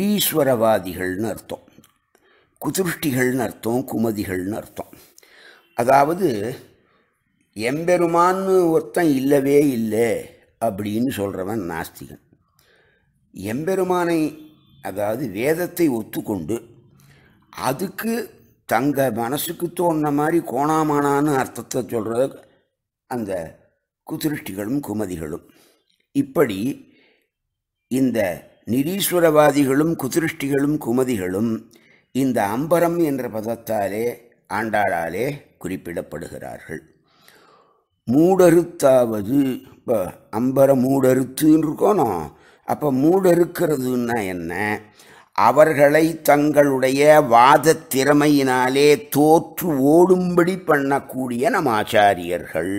நிரீஸ்வரவாதிகள்னு அர்த்தம் குதிருஷ்டிகள்னு அர்த்தம் குமதிகள்னு அர்த்தம் அதாவது எம்பெருமான்னு ஒருத்தன் இல்லவே இல்லை அப்படின்னு சொல்கிறவன் நாஸ்திகன் எம்பெருமானை அதாவது வேதத்தை ஒத்துக்கொண்டு அதுக்கு தங்க மனசுக்கு தோணுன மாதிரி கோணாமானான்னு அர்த்தத்தை சொல்கிறது அந்த குதிருஷ்டிகளும் குமதிகளும் இப்படி இந்த நிரீஸ்வரவாதிகளும் குதிருஷ்டிகளும் குமதிகளும் இந்த அம்பரம் என்ற பதத்தாலே ஆண்டாளாலே குறிப்பிடப்படுகிறார்கள் மூடறுத்தாவது இப்போ அம்பர மூடறுத்துன்னு இருக்கணும் அப்போ மூடறுக்கிறதுன்னா என்ன அவர்களை தங்களுடைய வாதத் திறமையினாலே தோற்று ஓடும்படி பண்ணக்கூடிய நம் ஆச்சாரியர்கள்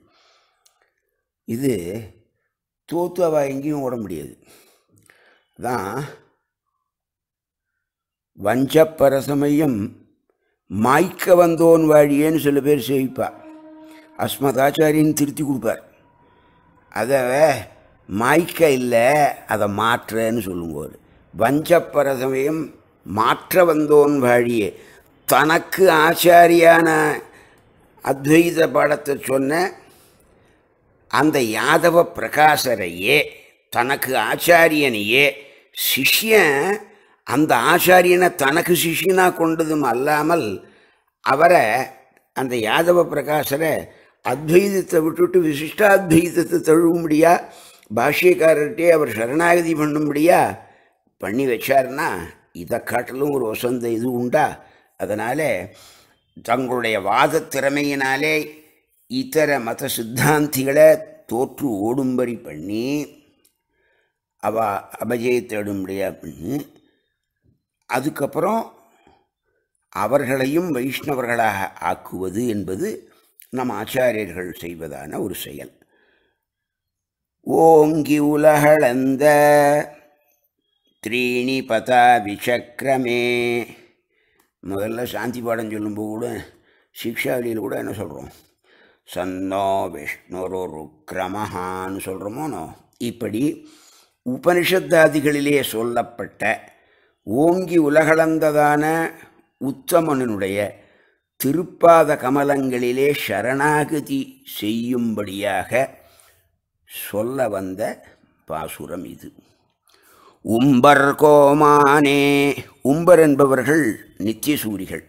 இது தோத்து அவ எங்கேயும் ஓட முடியாது தான் வஞ்சப்பரசமயம் மாய்க்க வந்தோன் வாழியேன்னு சில பேர் சேவிப்பா அஸ்மதாச்சாரியன் திருத்தி கொடுப்பார் அதை மாய்க்க இல்லை அதை மாற்றன்னு சொல்லும்போது வஞ்சப்பரசமயம் மாற்ற வந்தோன் வாழியே தனக்கு ஆச்சாரியான அத்வைத பாடத்தை சொன்ன அந்த யாதவ பிரகாசரையே தனக்கு ஆச்சாரியனையே சிஷ்யன் அந்த ஆச்சாரியனை தனக்கு சிஷ்யனாக கொண்டதும் அல்லாமல் அவரை அந்த யாதவ பிரகாசரை அத்வைதத்தை விட்டுட்டு விசிஷ்டாத்வைதத்தை தழுவும்படியா பாஷ்யக்காரர்கிட்டே அவர் சரணாகதி பண்ணும்படியா பண்ணி வச்சாருன்னா இதை காட்டிலும் ஒரு வசந்த இது உண்டா அதனால் தங்களுடைய வாத திறமையினாலே இதர மத சித்தாந்திகளை தோற்று ஓடும்படி பண்ணி அவ அபஜயத்தேடும்படியா பண்ணி அதுக்கப்புறம் அவர்களையும் வைஷ்ணவர்களாக ஆக்குவது என்பது நம் ஆச்சாரியர்கள் செய்வதான ஒரு செயல் ஓங்கி உலகளந்த த்ரீணி பதா விசக்ரமே முதல்ல சாந்தி பாடம் சொல்லும்போது கூட சிக்ஷாவளியில் கூட என்ன சொல்கிறோம் சன்னோ விஷ்ணுரு கிரமஹான்னு சொல்கிறோமோனோ இப்படி உபனிஷத்தாதிகளிலே சொல்லப்பட்ட ஓங்கி உலகளந்ததான உத்தமனுடைய திருப்பாத கமலங்களிலே சரணாகதி செய்யும்படியாக சொல்ல வந்த பாசுரம் இது உம்பர் கோமானே உம்பர் என்பவர்கள் நித்தியசூரிகள்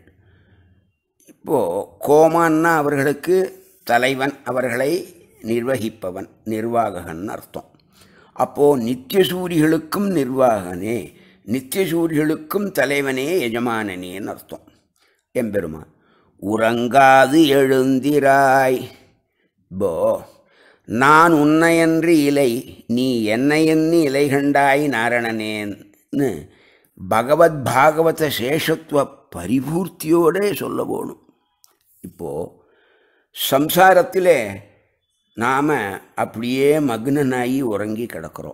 இப்போது கோமான்னா அவர்களுக்கு தலைவன் அவர்களை நிர்வகிப்பவன் நிர்வாககன் அர்த்தம் அப்போது நித்தியசூரிகளுக்கும் நிர்வாகனே நித்தியசூரிகளுக்கும் தலைவனே எஜமானனேன்னு அர்த்தம் எம்பெருமான் உறங்காது எழுந்திராய் போ நான் உன்னையன்று இலை நீ என்னையன்னு இலை கண்டாய் நாரணனேன்னு பகவத் பாகவத சேஷத்துவ பரிபூர்த்தியோடே சொல்ல போகணும் இப்போது சம்சாரத்திலே நாம் அப்படியே மக்னனாகி உறங்கி கிடக்கிறோம்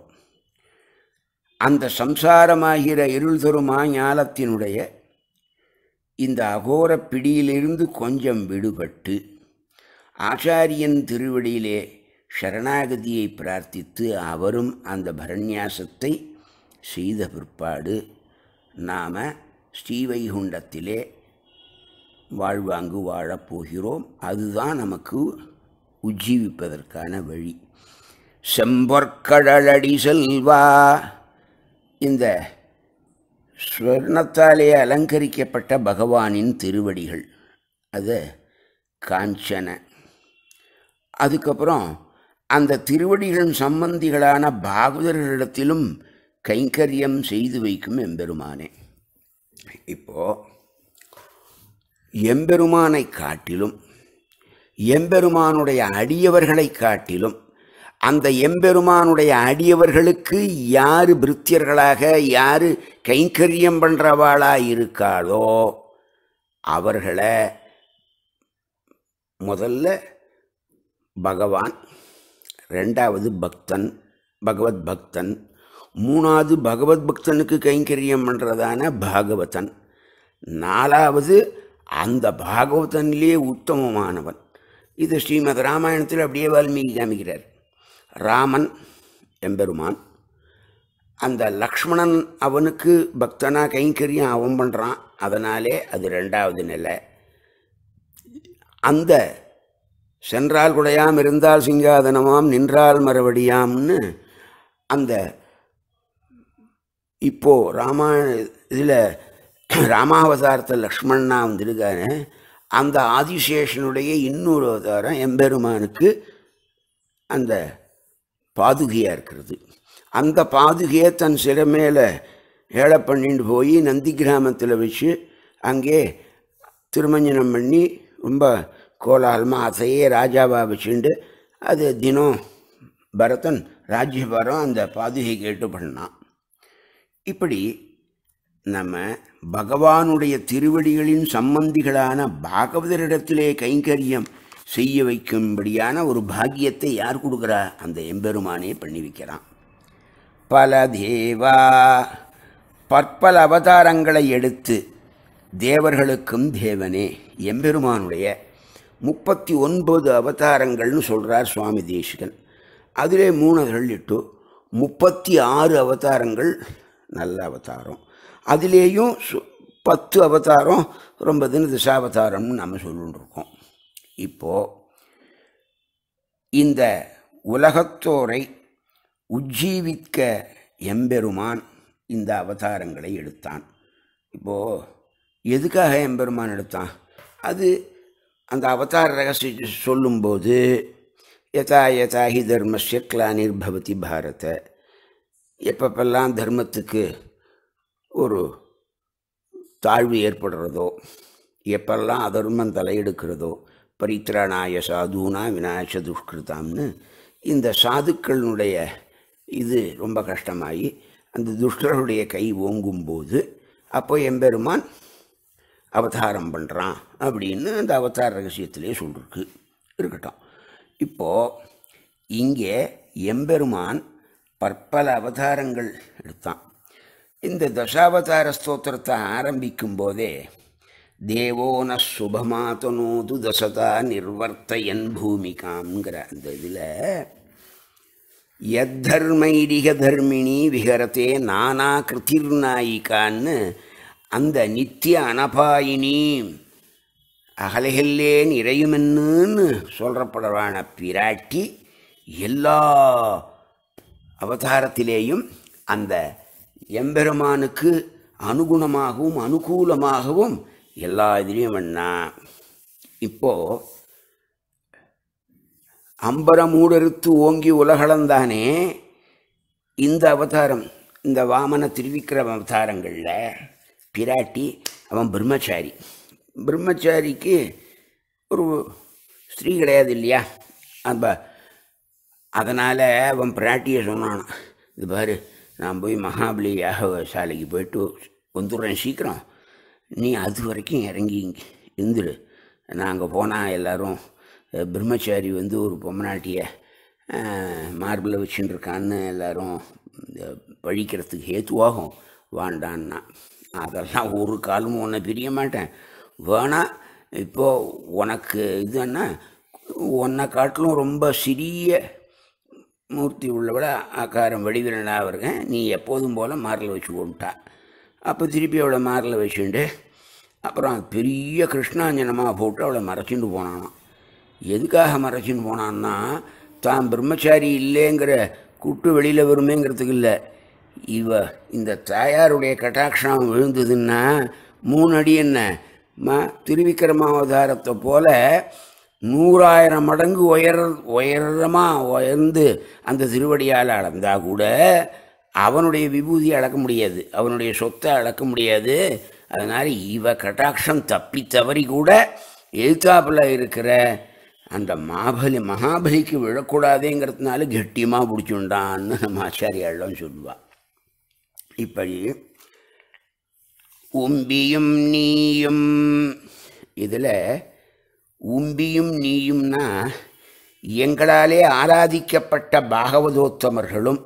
அந்த சம்சாரமாகிற இருள் தருமா ஞாலத்தினுடைய இந்த அகோர பிடியிலிருந்து கொஞ்சம் விடுபட்டு ஆச்சாரியன் திருவடியிலே சரணாகதியை பிரார்த்தித்து அவரும் அந்த பரண்யாசத்தை செய்த பிற்பாடு நாம் ஸ்ரீவைகுண்டத்திலே வாழ்வாங்கு வாழப் போகிறோம் அதுதான் நமக்கு உஜ்ஜீவிப்பதற்கான வழி செம்பொற்கடலடி செல்வா இந்த ஸ்வர்ணத்தாலே அலங்கரிக்கப்பட்ட பகவானின் திருவடிகள் அது காஞ்சன அதுக்கப்புறம் அந்த திருவடிகளின் சம்பந்திகளான பாகவதர்களிடத்திலும் கைங்கரியம் செய்து வைக்கும் எம்பெருமானே இப்போ எம்பெருமானை காட்டிலும் எம்பெருமானுடைய அடியவர்களை காட்டிலும் அந்த எம்பெருமானுடைய அடியவர்களுக்கு யார் பிருத்தியர்களாக யார் கைங்கரியம் பண்ணுறவாளா இருக்காளோ அவர்களை முதல்ல பகவான் ரெண்டாவது பக்தன் பகவத் பக்தன் மூணாவது பகவத் பக்தனுக்கு கைங்கரியம் பண்ணுறதான பாகவதன் நாலாவது அந்த பாகவதனிலே உத்தமமானவன் இது ஸ்ரீமத் ராமாயணத்தில் அப்படியே வால்மீகி காமிக்கிறார் ராமன் எம்பெருமான் அந்த லக்ஷ்மணன் அவனுக்கு பக்தனாக கைங்கரியம் அவன் பண்ணுறான் அதனாலே அது ரெண்டாவது நிலை அந்த சென்றால் குடையாம் இருந்தால் சிங்காதனமாம் நின்றால் மறுபடியாம்னு அந்த இப்போ ராமாயண இதில் ராமாவதாரத்தில் லக்ஷ்மணனா வந்திருக்காரு அந்த ஆதிசேஷனுடைய இன்னொரு அவதாரம் எம்பெருமானுக்கு அந்த பாதுகையாக இருக்கிறது அந்த பாதுகையை தன் சிலை மேலே ஏழை பண்ணிட்டு போய் நந்தி கிராமத்தில் வச்சு அங்கே திருமஞ்சனம் பண்ணி ரொம்ப கோலாகலமாக அதையே ராஜாவாக வச்சுண்டு அது தினம் பரதன் ராஜ்யபாரம் அந்த பாதுகை கேட்டு பண்ணான் இப்படி நம்ம பகவானுடைய திருவடிகளின் சம்பந்திகளான பாகவதரிடத்திலே கைங்கரியம் செய்ய வைக்கும்படியான ஒரு பாக்கியத்தை யார் கொடுக்குறா அந்த எம்பெருமானே பண்ணி வைக்கிறான் பல தேவா பற்பல அவதாரங்களை எடுத்து தேவர்களுக்கும் தேவனே எம்பெருமானுடைய முப்பத்தி ஒன்பது அவதாரங்கள்னு சொல்கிறார் சுவாமி தேசிகன் அதிலே மூணு சொல்லிட்டு முப்பத்தி ஆறு அவதாரங்கள் நல்ல அவதாரம் அதிலேயும் சு- பத்து அவதாரம் ரொம்ப தின திசாவதாரம்னு நம்ம சொல்லிட்டு இருக்கோம் இப்போது இந்த உலகத்தோரை உஜ்ஜீவிக்க எம்பெருமான் இந்த அவதாரங்களை எடுத்தான் இப்போது எதுக்காக எம்பெருமான் எடுத்தான் அது அந்த அவதார ரகசிய சொல்லும்போது யதா யதா ஹி தர்மஸ்ய கிளானிர்பவதி பாரத எப்பப்பெல்லாம் தர்மத்துக்கு ஒரு தாழ்வு ஏற்படுறதோ எப்பெல்லாம் அதர்மம் தலையெடுக்கிறதோ பரித்ராணாய சாதுனா விநாயக துஷ்கிருதாம்னு இந்த சாதுக்களுடைய இது ரொம்ப கஷ்டமாகி அந்த துஷ்டருடைய கை ஓங்கும்போது அப்போ எம்பெருமான் அவதாரம் பண்ணுறான் அப்படின்னு அந்த அவதார ரகசியத்திலே சொல்லிருக்கு இருக்கட்டும் இப்போது இங்கே எம்பெருமான் பற்பல அவதாரங்கள் எடுத்தான் இந்த தசாவதார ஸ்தோத்திரத்தை ஆரம்பிக்கும் போதே தேவோ ந சுபமாதனோது தசதா நிர்வர்த்தயன் பூமிகாங்கிற அந்த இதில் யத்தர்மைரிக தர்மிணி விஹரத்தே நானா கிருதிர்நாயிகான்னு அந்த நித்திய அனபாயினி அகலைகள்லேன் இறையுமென்னு சொல்றப்படவான பிராட்டி எல்லா அவதாரத்திலேயும் அந்த எம்பெருமானுக்கு அனுகுணமாகவும் அனுகூலமாகவும் எல்லா இதுலேயும் பண்ணா இப்போது அம்பரமூடறுத்து ஓங்கி உலகளந்தானே இந்த அவதாரம் இந்த வாமன திருவிக்கிரம அவதாரங்களில் பிராட்டி அவன் பிரம்மச்சாரி பிரம்மச்சாரிக்கு ஒரு ஸ்திரீ கிடையாது இல்லையா அப்ப அதனால் அவன் பிராட்டியை சொன்னான் இது பாரு நான் போய் மகாபலி யாக சாலைக்கு போயிட்டு வந்துடுறேன் சீக்கிரம் நீ அது வரைக்கும் இறங்கி இங்க இருந்துரு நான் அங்கே போனால் எல்லாரும் அஹ், பிரம்மச்சாரி வந்து ஒரு பொம்மநாட்டிய மார்பில் வச்சுட்டு இருக்கான்னு எல்லாரும் இந்த பழிக்கிறதுக்கு ஹேத்துவாகும் வாண்டான்னா அதெல்லாம் ஒரு காலமும் உன்னை பிரிய மாட்டேன் வேணா இப்போது உனக்கு இதுன்னா உன்னை காட்டிலும் ரொம்ப சிறிய மூர்த்தி உள்ளவிட ஆக்காரம் வடிவிரனாக இருக்கேன் நீ எப்போதும் போல் மாரில் வச்சு கொண்டுட்டா அப்போ திருப்பி அவளை மாரில் வச்சுட்டு அப்புறம் பெரிய கிருஷ்ணாஞ்சனமாக போட்டு அவளை மறைச்சிட்டு போனானாம் எதுக்காக மறைச்சின்னு போனான்னா தான் பிரம்மச்சாரி இல்லைங்கிற கூட்டு வெளியில் வருமேங்கிறதுக்கு இல்லை இவ இந்த தாயாருடைய கட்டாட்சம் விழுந்ததுன்னா மூணு அடி என்ன ம திருவிக்கிரமாவதாரத்தை போல நூறாயிரம் மடங்கு உயர் உயரமாக உயர்ந்து அந்த திருவடியால் அளந்தா கூட அவனுடைய விபூதியை அளக்க முடியாது அவனுடைய சொத்தை அளக்க முடியாது அதனால் இவ கட்டாட்சம் தப்பி தவறி கூட எழுத்தாப்பில் இருக்கிற அந்த மாபலி மகாபலிக்கு விழக்கூடாதேங்கிறதுனால கெட்டியமாக பிடிச்சுண்டான்னு நம்ம ஆச்சாரியாலும் சொல்லுவாள் இப்படி உம்பியும் நீயும் இதில் உம்பியும் நீயும்னா எங்களாலே ஆராதிக்கப்பட்ட பாகவதோத்தமர்களும்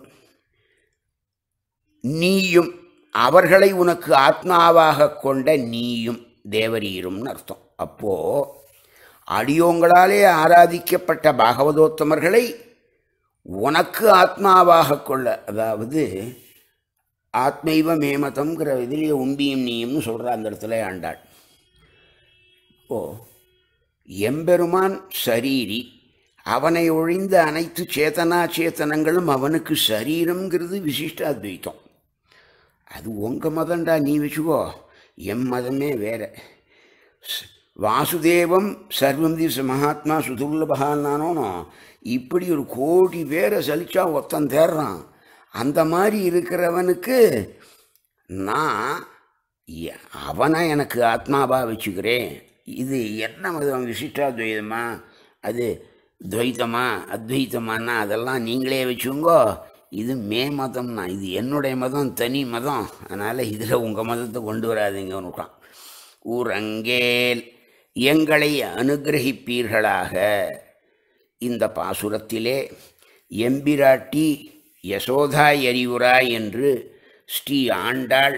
நீயும் அவர்களை உனக்கு ஆத்மாவாக கொண்ட நீயும் தேவரீரும்னு அர்த்தம் அப்போ அடியோங்களாலே ஆராதிக்கப்பட்ட பாகவதோத்தமர்களை உனக்கு ஆத்மாவாக கொள்ள அதாவது ஆத்மைவ மேமதம்ங்கிற இதுலேயே உம்பியும் நீயும்னு சொல்கிற அந்த இடத்துல ஆண்டாள் ஓ எம்பெருமான் சரீரி அவனை ஒழிந்த அனைத்து சேதனா சேத்தனங்களும் அவனுக்கு சரீரம்ங்கிறது விசிஷ்டாத்வைத்தம் அது உங்கள் மதம்டா நீ வச்சுக்கோ எம் மதமே வேற ஸ்- வாசுதேவம் சர்வம் திஸ் மகாத்மா சுதுர்லபகான்னானோ இப்படி ஒரு கோடி பேரை சலிச்சா ஒருத்தன் தேடுறான் அந்த மாதிரி இருக்கிறவனுக்கு நான் எ- அவனை எனக்கு ஆத்மாவா வச்சுக்கிறேன் இது என்ன மதம் விசிஷ்டாத்வைதமா அது துவைத்தமா அத்வைத்தமானா அதெல்லாம் நீங்களே வச்சுங்கோ இது மே மதம்னா இது என்னுடைய மதம் தனி மதம் அதனால் இதில் உங்கள் மதத்தை கொண்டு வராதீங்கன்னு விட்டான் ஊரங்கேல் எங்களை அனுகிரகிப்பீர்களாக இந்த பாசுரத்திலே எம்பிராட்டி யசோதா எரிவுராய் என்று ஸ்ரீ ஆண்டாள்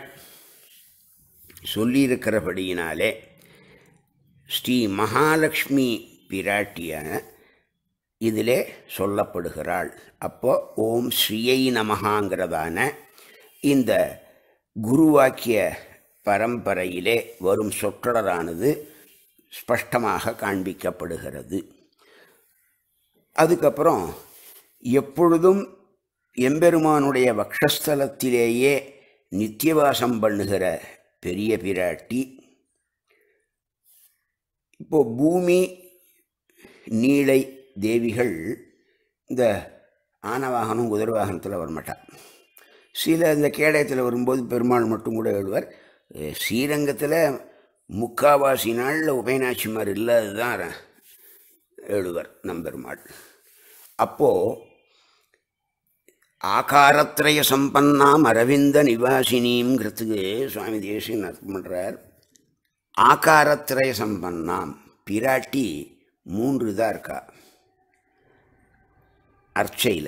சொல்லியிருக்கிறபடியினாலே ஸ்ரீ மகாலட்சுமி பிராட்டியான இதிலே சொல்லப்படுகிறாள் அப்போ ஓம் ஸ்ரீயை நமகாங்கிறதான இந்த குருவாக்கிய பரம்பரையிலே வரும் சொற்றொடரானது ஸ்பஷ்டமாக காண்பிக்கப்படுகிறது அதுக்கப்புறம் எப்பொழுதும் எம்பெருமானுடைய வக்ஷஸ்தலத்திலேயே நித்தியவாசம் பண்ணுகிற பெரிய பிராட்டி இப்போ பூமி நீளை தேவிகள் இந்த ஆனவாகனம் குதிரை வாகனத்தில் வரமாட்டா சில இந்த கேடயத்தில் வரும்போது பெருமாள் மட்டும் கூட எழுவார் அஹ் ஸ்ரீரங்கத்தில் முக்காவாசி நாளில் உபயநாச்சிமார் இல்லாததான் எழுவர் நம்பெருமாள் அப்போது ஆகாரத்ரய சம்பன்னாம் அரவிந்த நிவாசினிங்கிறதுக்கு சுவாமி தேசியன் அர்த்தம் பண்ணுறார் ஆகாரத்ரய சம்பன்னாம் பிராட்டி மூன்று தான் இருக்கா அர்ச்சையில்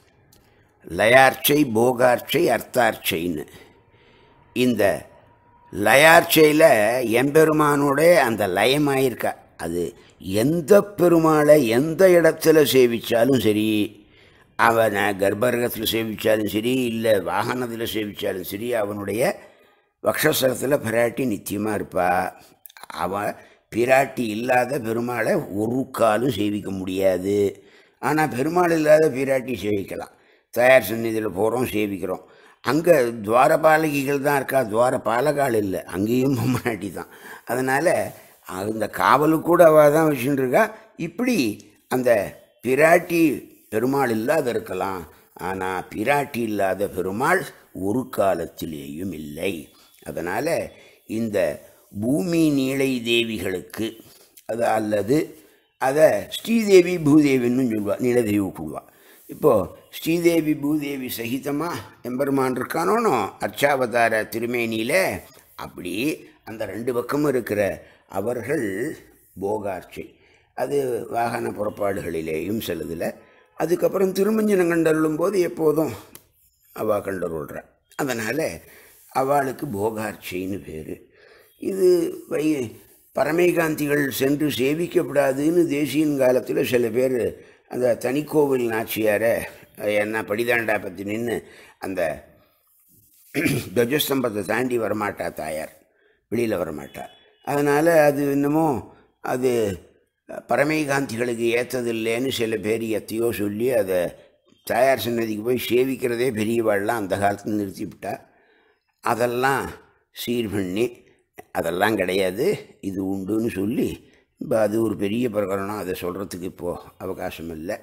லயார்ச்சை போகார்ச்சை அர்த்தார்ச்சைன்னு இந்த லயார்ச்சையில் எம்பெருமானோட அந்த லயமாயிருக்கா அது எந்த பெருமாளை எந்த இடத்துல சேவிச்சாலும் சரி அவனை கர்ப்பரகத்தில் சேவிச்சாலும் சரி இல்லை வாகனத்தில் சேவிச்சாலும் சரி அவனுடைய வக்ஷஸ்தலத்தில் பிராட்டி நித்தியமாக இருப்பா அவன் பிராட்டி இல்லாத பெருமாளை ஒரு காலும் சேவிக்க முடியாது ஆனால் பெருமாள் இல்லாத பிராட்டி சேவிக்கலாம் தயார் சந்நிதியில் போகிறோம் சேவிக்கிறோம் அங்கே துவாரபாலகிகள் தான் இருக்கா துவார பாலகால் இல்லை அங்கேயும் பொம்மாட்டி தான் அதனால் அந்த காவலு கூட அவள் தான் வச்சுட்டு இருக்கா இப்படி அந்த பிராட்டி பெருமாள் இல்லாத இருக்கலாம் ஆனால் பிராட்டி இல்லாத பெருமாள் ஒரு காலத்திலேயும் இல்லை அதனால் இந்த பூமி நீளை தேவிகளுக்கு அது அல்லது அதை ஸ்ரீதேவி பூதேவின்னு சொல்லுவாள் நீலதேவி கூடுவா இப்போது ஸ்ரீதேவி பூதேவி சகிதமாக எம்பெருமான் இருக்கானோனோ அர்ச்சாவதார திருமேனியில் அப்படி அந்த ரெண்டு பக்கமும் இருக்கிற அவர்கள் போகார்ச்சை அது வாகன புறப்பாடுகளிலேயும் செல்லுதில் அதுக்கப்புறம் திருமஞ்சனம் கண்டருளும் போது எப்போதும் அவள் கண்டருள்றா அதனால் அவளுக்கு போகார்ச்சைன்னு பேர் இது வை பரமைகாந்திகள் சென்று சேவிக்கப்படாதுன்னு தேசியன் காலத்தில் சில பேர் அந்த தனிக்கோவில் நாச்சியாரை என்ன படிதாண்டா பற்றி நின்று அந்த துவஜஸ்தம்பத்தை தாண்டி வரமாட்டா தாயார் வெளியில் வரமாட்டா அதனால் அது என்னமோ அது பரமைகாந்திகளுக்கு ஏற்றதில்லைன்னு சில பேர் எத்தையோ சொல்லி அதை தாயார் சன்னதிக்கு போய் சேவிக்கிறதே பெரியவாள்லாம் அந்த காலத்தில் நிறுத்திவிட்டா அதெல்லாம் சீர் பண்ணி அதெல்லாம் கிடையாது இது உண்டுன்னு சொல்லி இப்போ அது ஒரு பெரிய பிரகரணம் அதை சொல்கிறதுக்கு இப்போது அவகாசம் இல்லை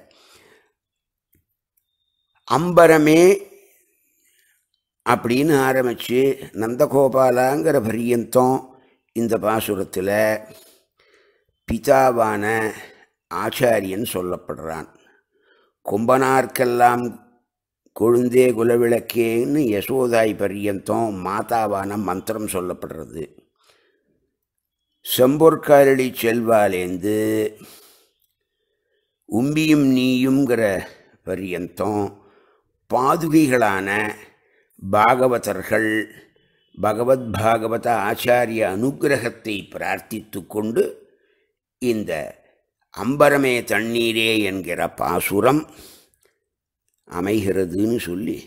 அம்பரமே அப்படின்னு ஆரம்பித்து நந்தகோபாலாங்கிற பரியந்தம் இந்த பாசுரத்தில் பிதாவான ஆச்சாரியன் சொல்லப்படுறான் கொம்பனார்க்கெல்லாம் கொழுந்தே குலவிளக்கேன்னு யசோதாய் பரியந்தம் மாதாவான மந்திரம் சொல்லப்படுறது செம்பொற்காரளி செல்வாலேந்து உம்பியும் நீயுங்கிற பரியந்தம் பாதுகைகளான பாகவதர்கள் பகவத் பாகவத ஆச்சாரிய அனுகிரகத்தை பிரார்த்தித்து கொண்டு இந்த அம்பரமே தண்ணீரே என்கிற பாசுரம் அமைகிறதுன்னு சொல்லி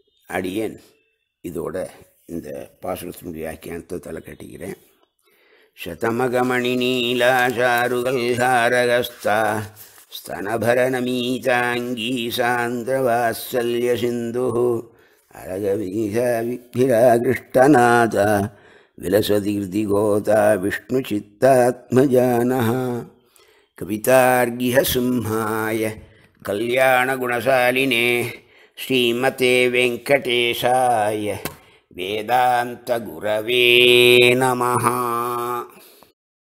அடியேன் இதோட இந்த பாசுரத்தினுடைய வியாக்கியானத்தை தலை கட்டிக்கிறேன் शतमगमणिनीलाचारुगल्हारगस्ता स्तनभरनमीताङ्गी सान्द्रवात्सल्यसिन्धुः अरगवीघाविभिराकृष्टनाथ विलसतीर्तिगोता विष्णुचित्तात्मजानः कवितार्गिहसिंहाय कल्याणगुणशालिने श्रीमते वेङ्कटेशाय वेदान्तगुरवे नमः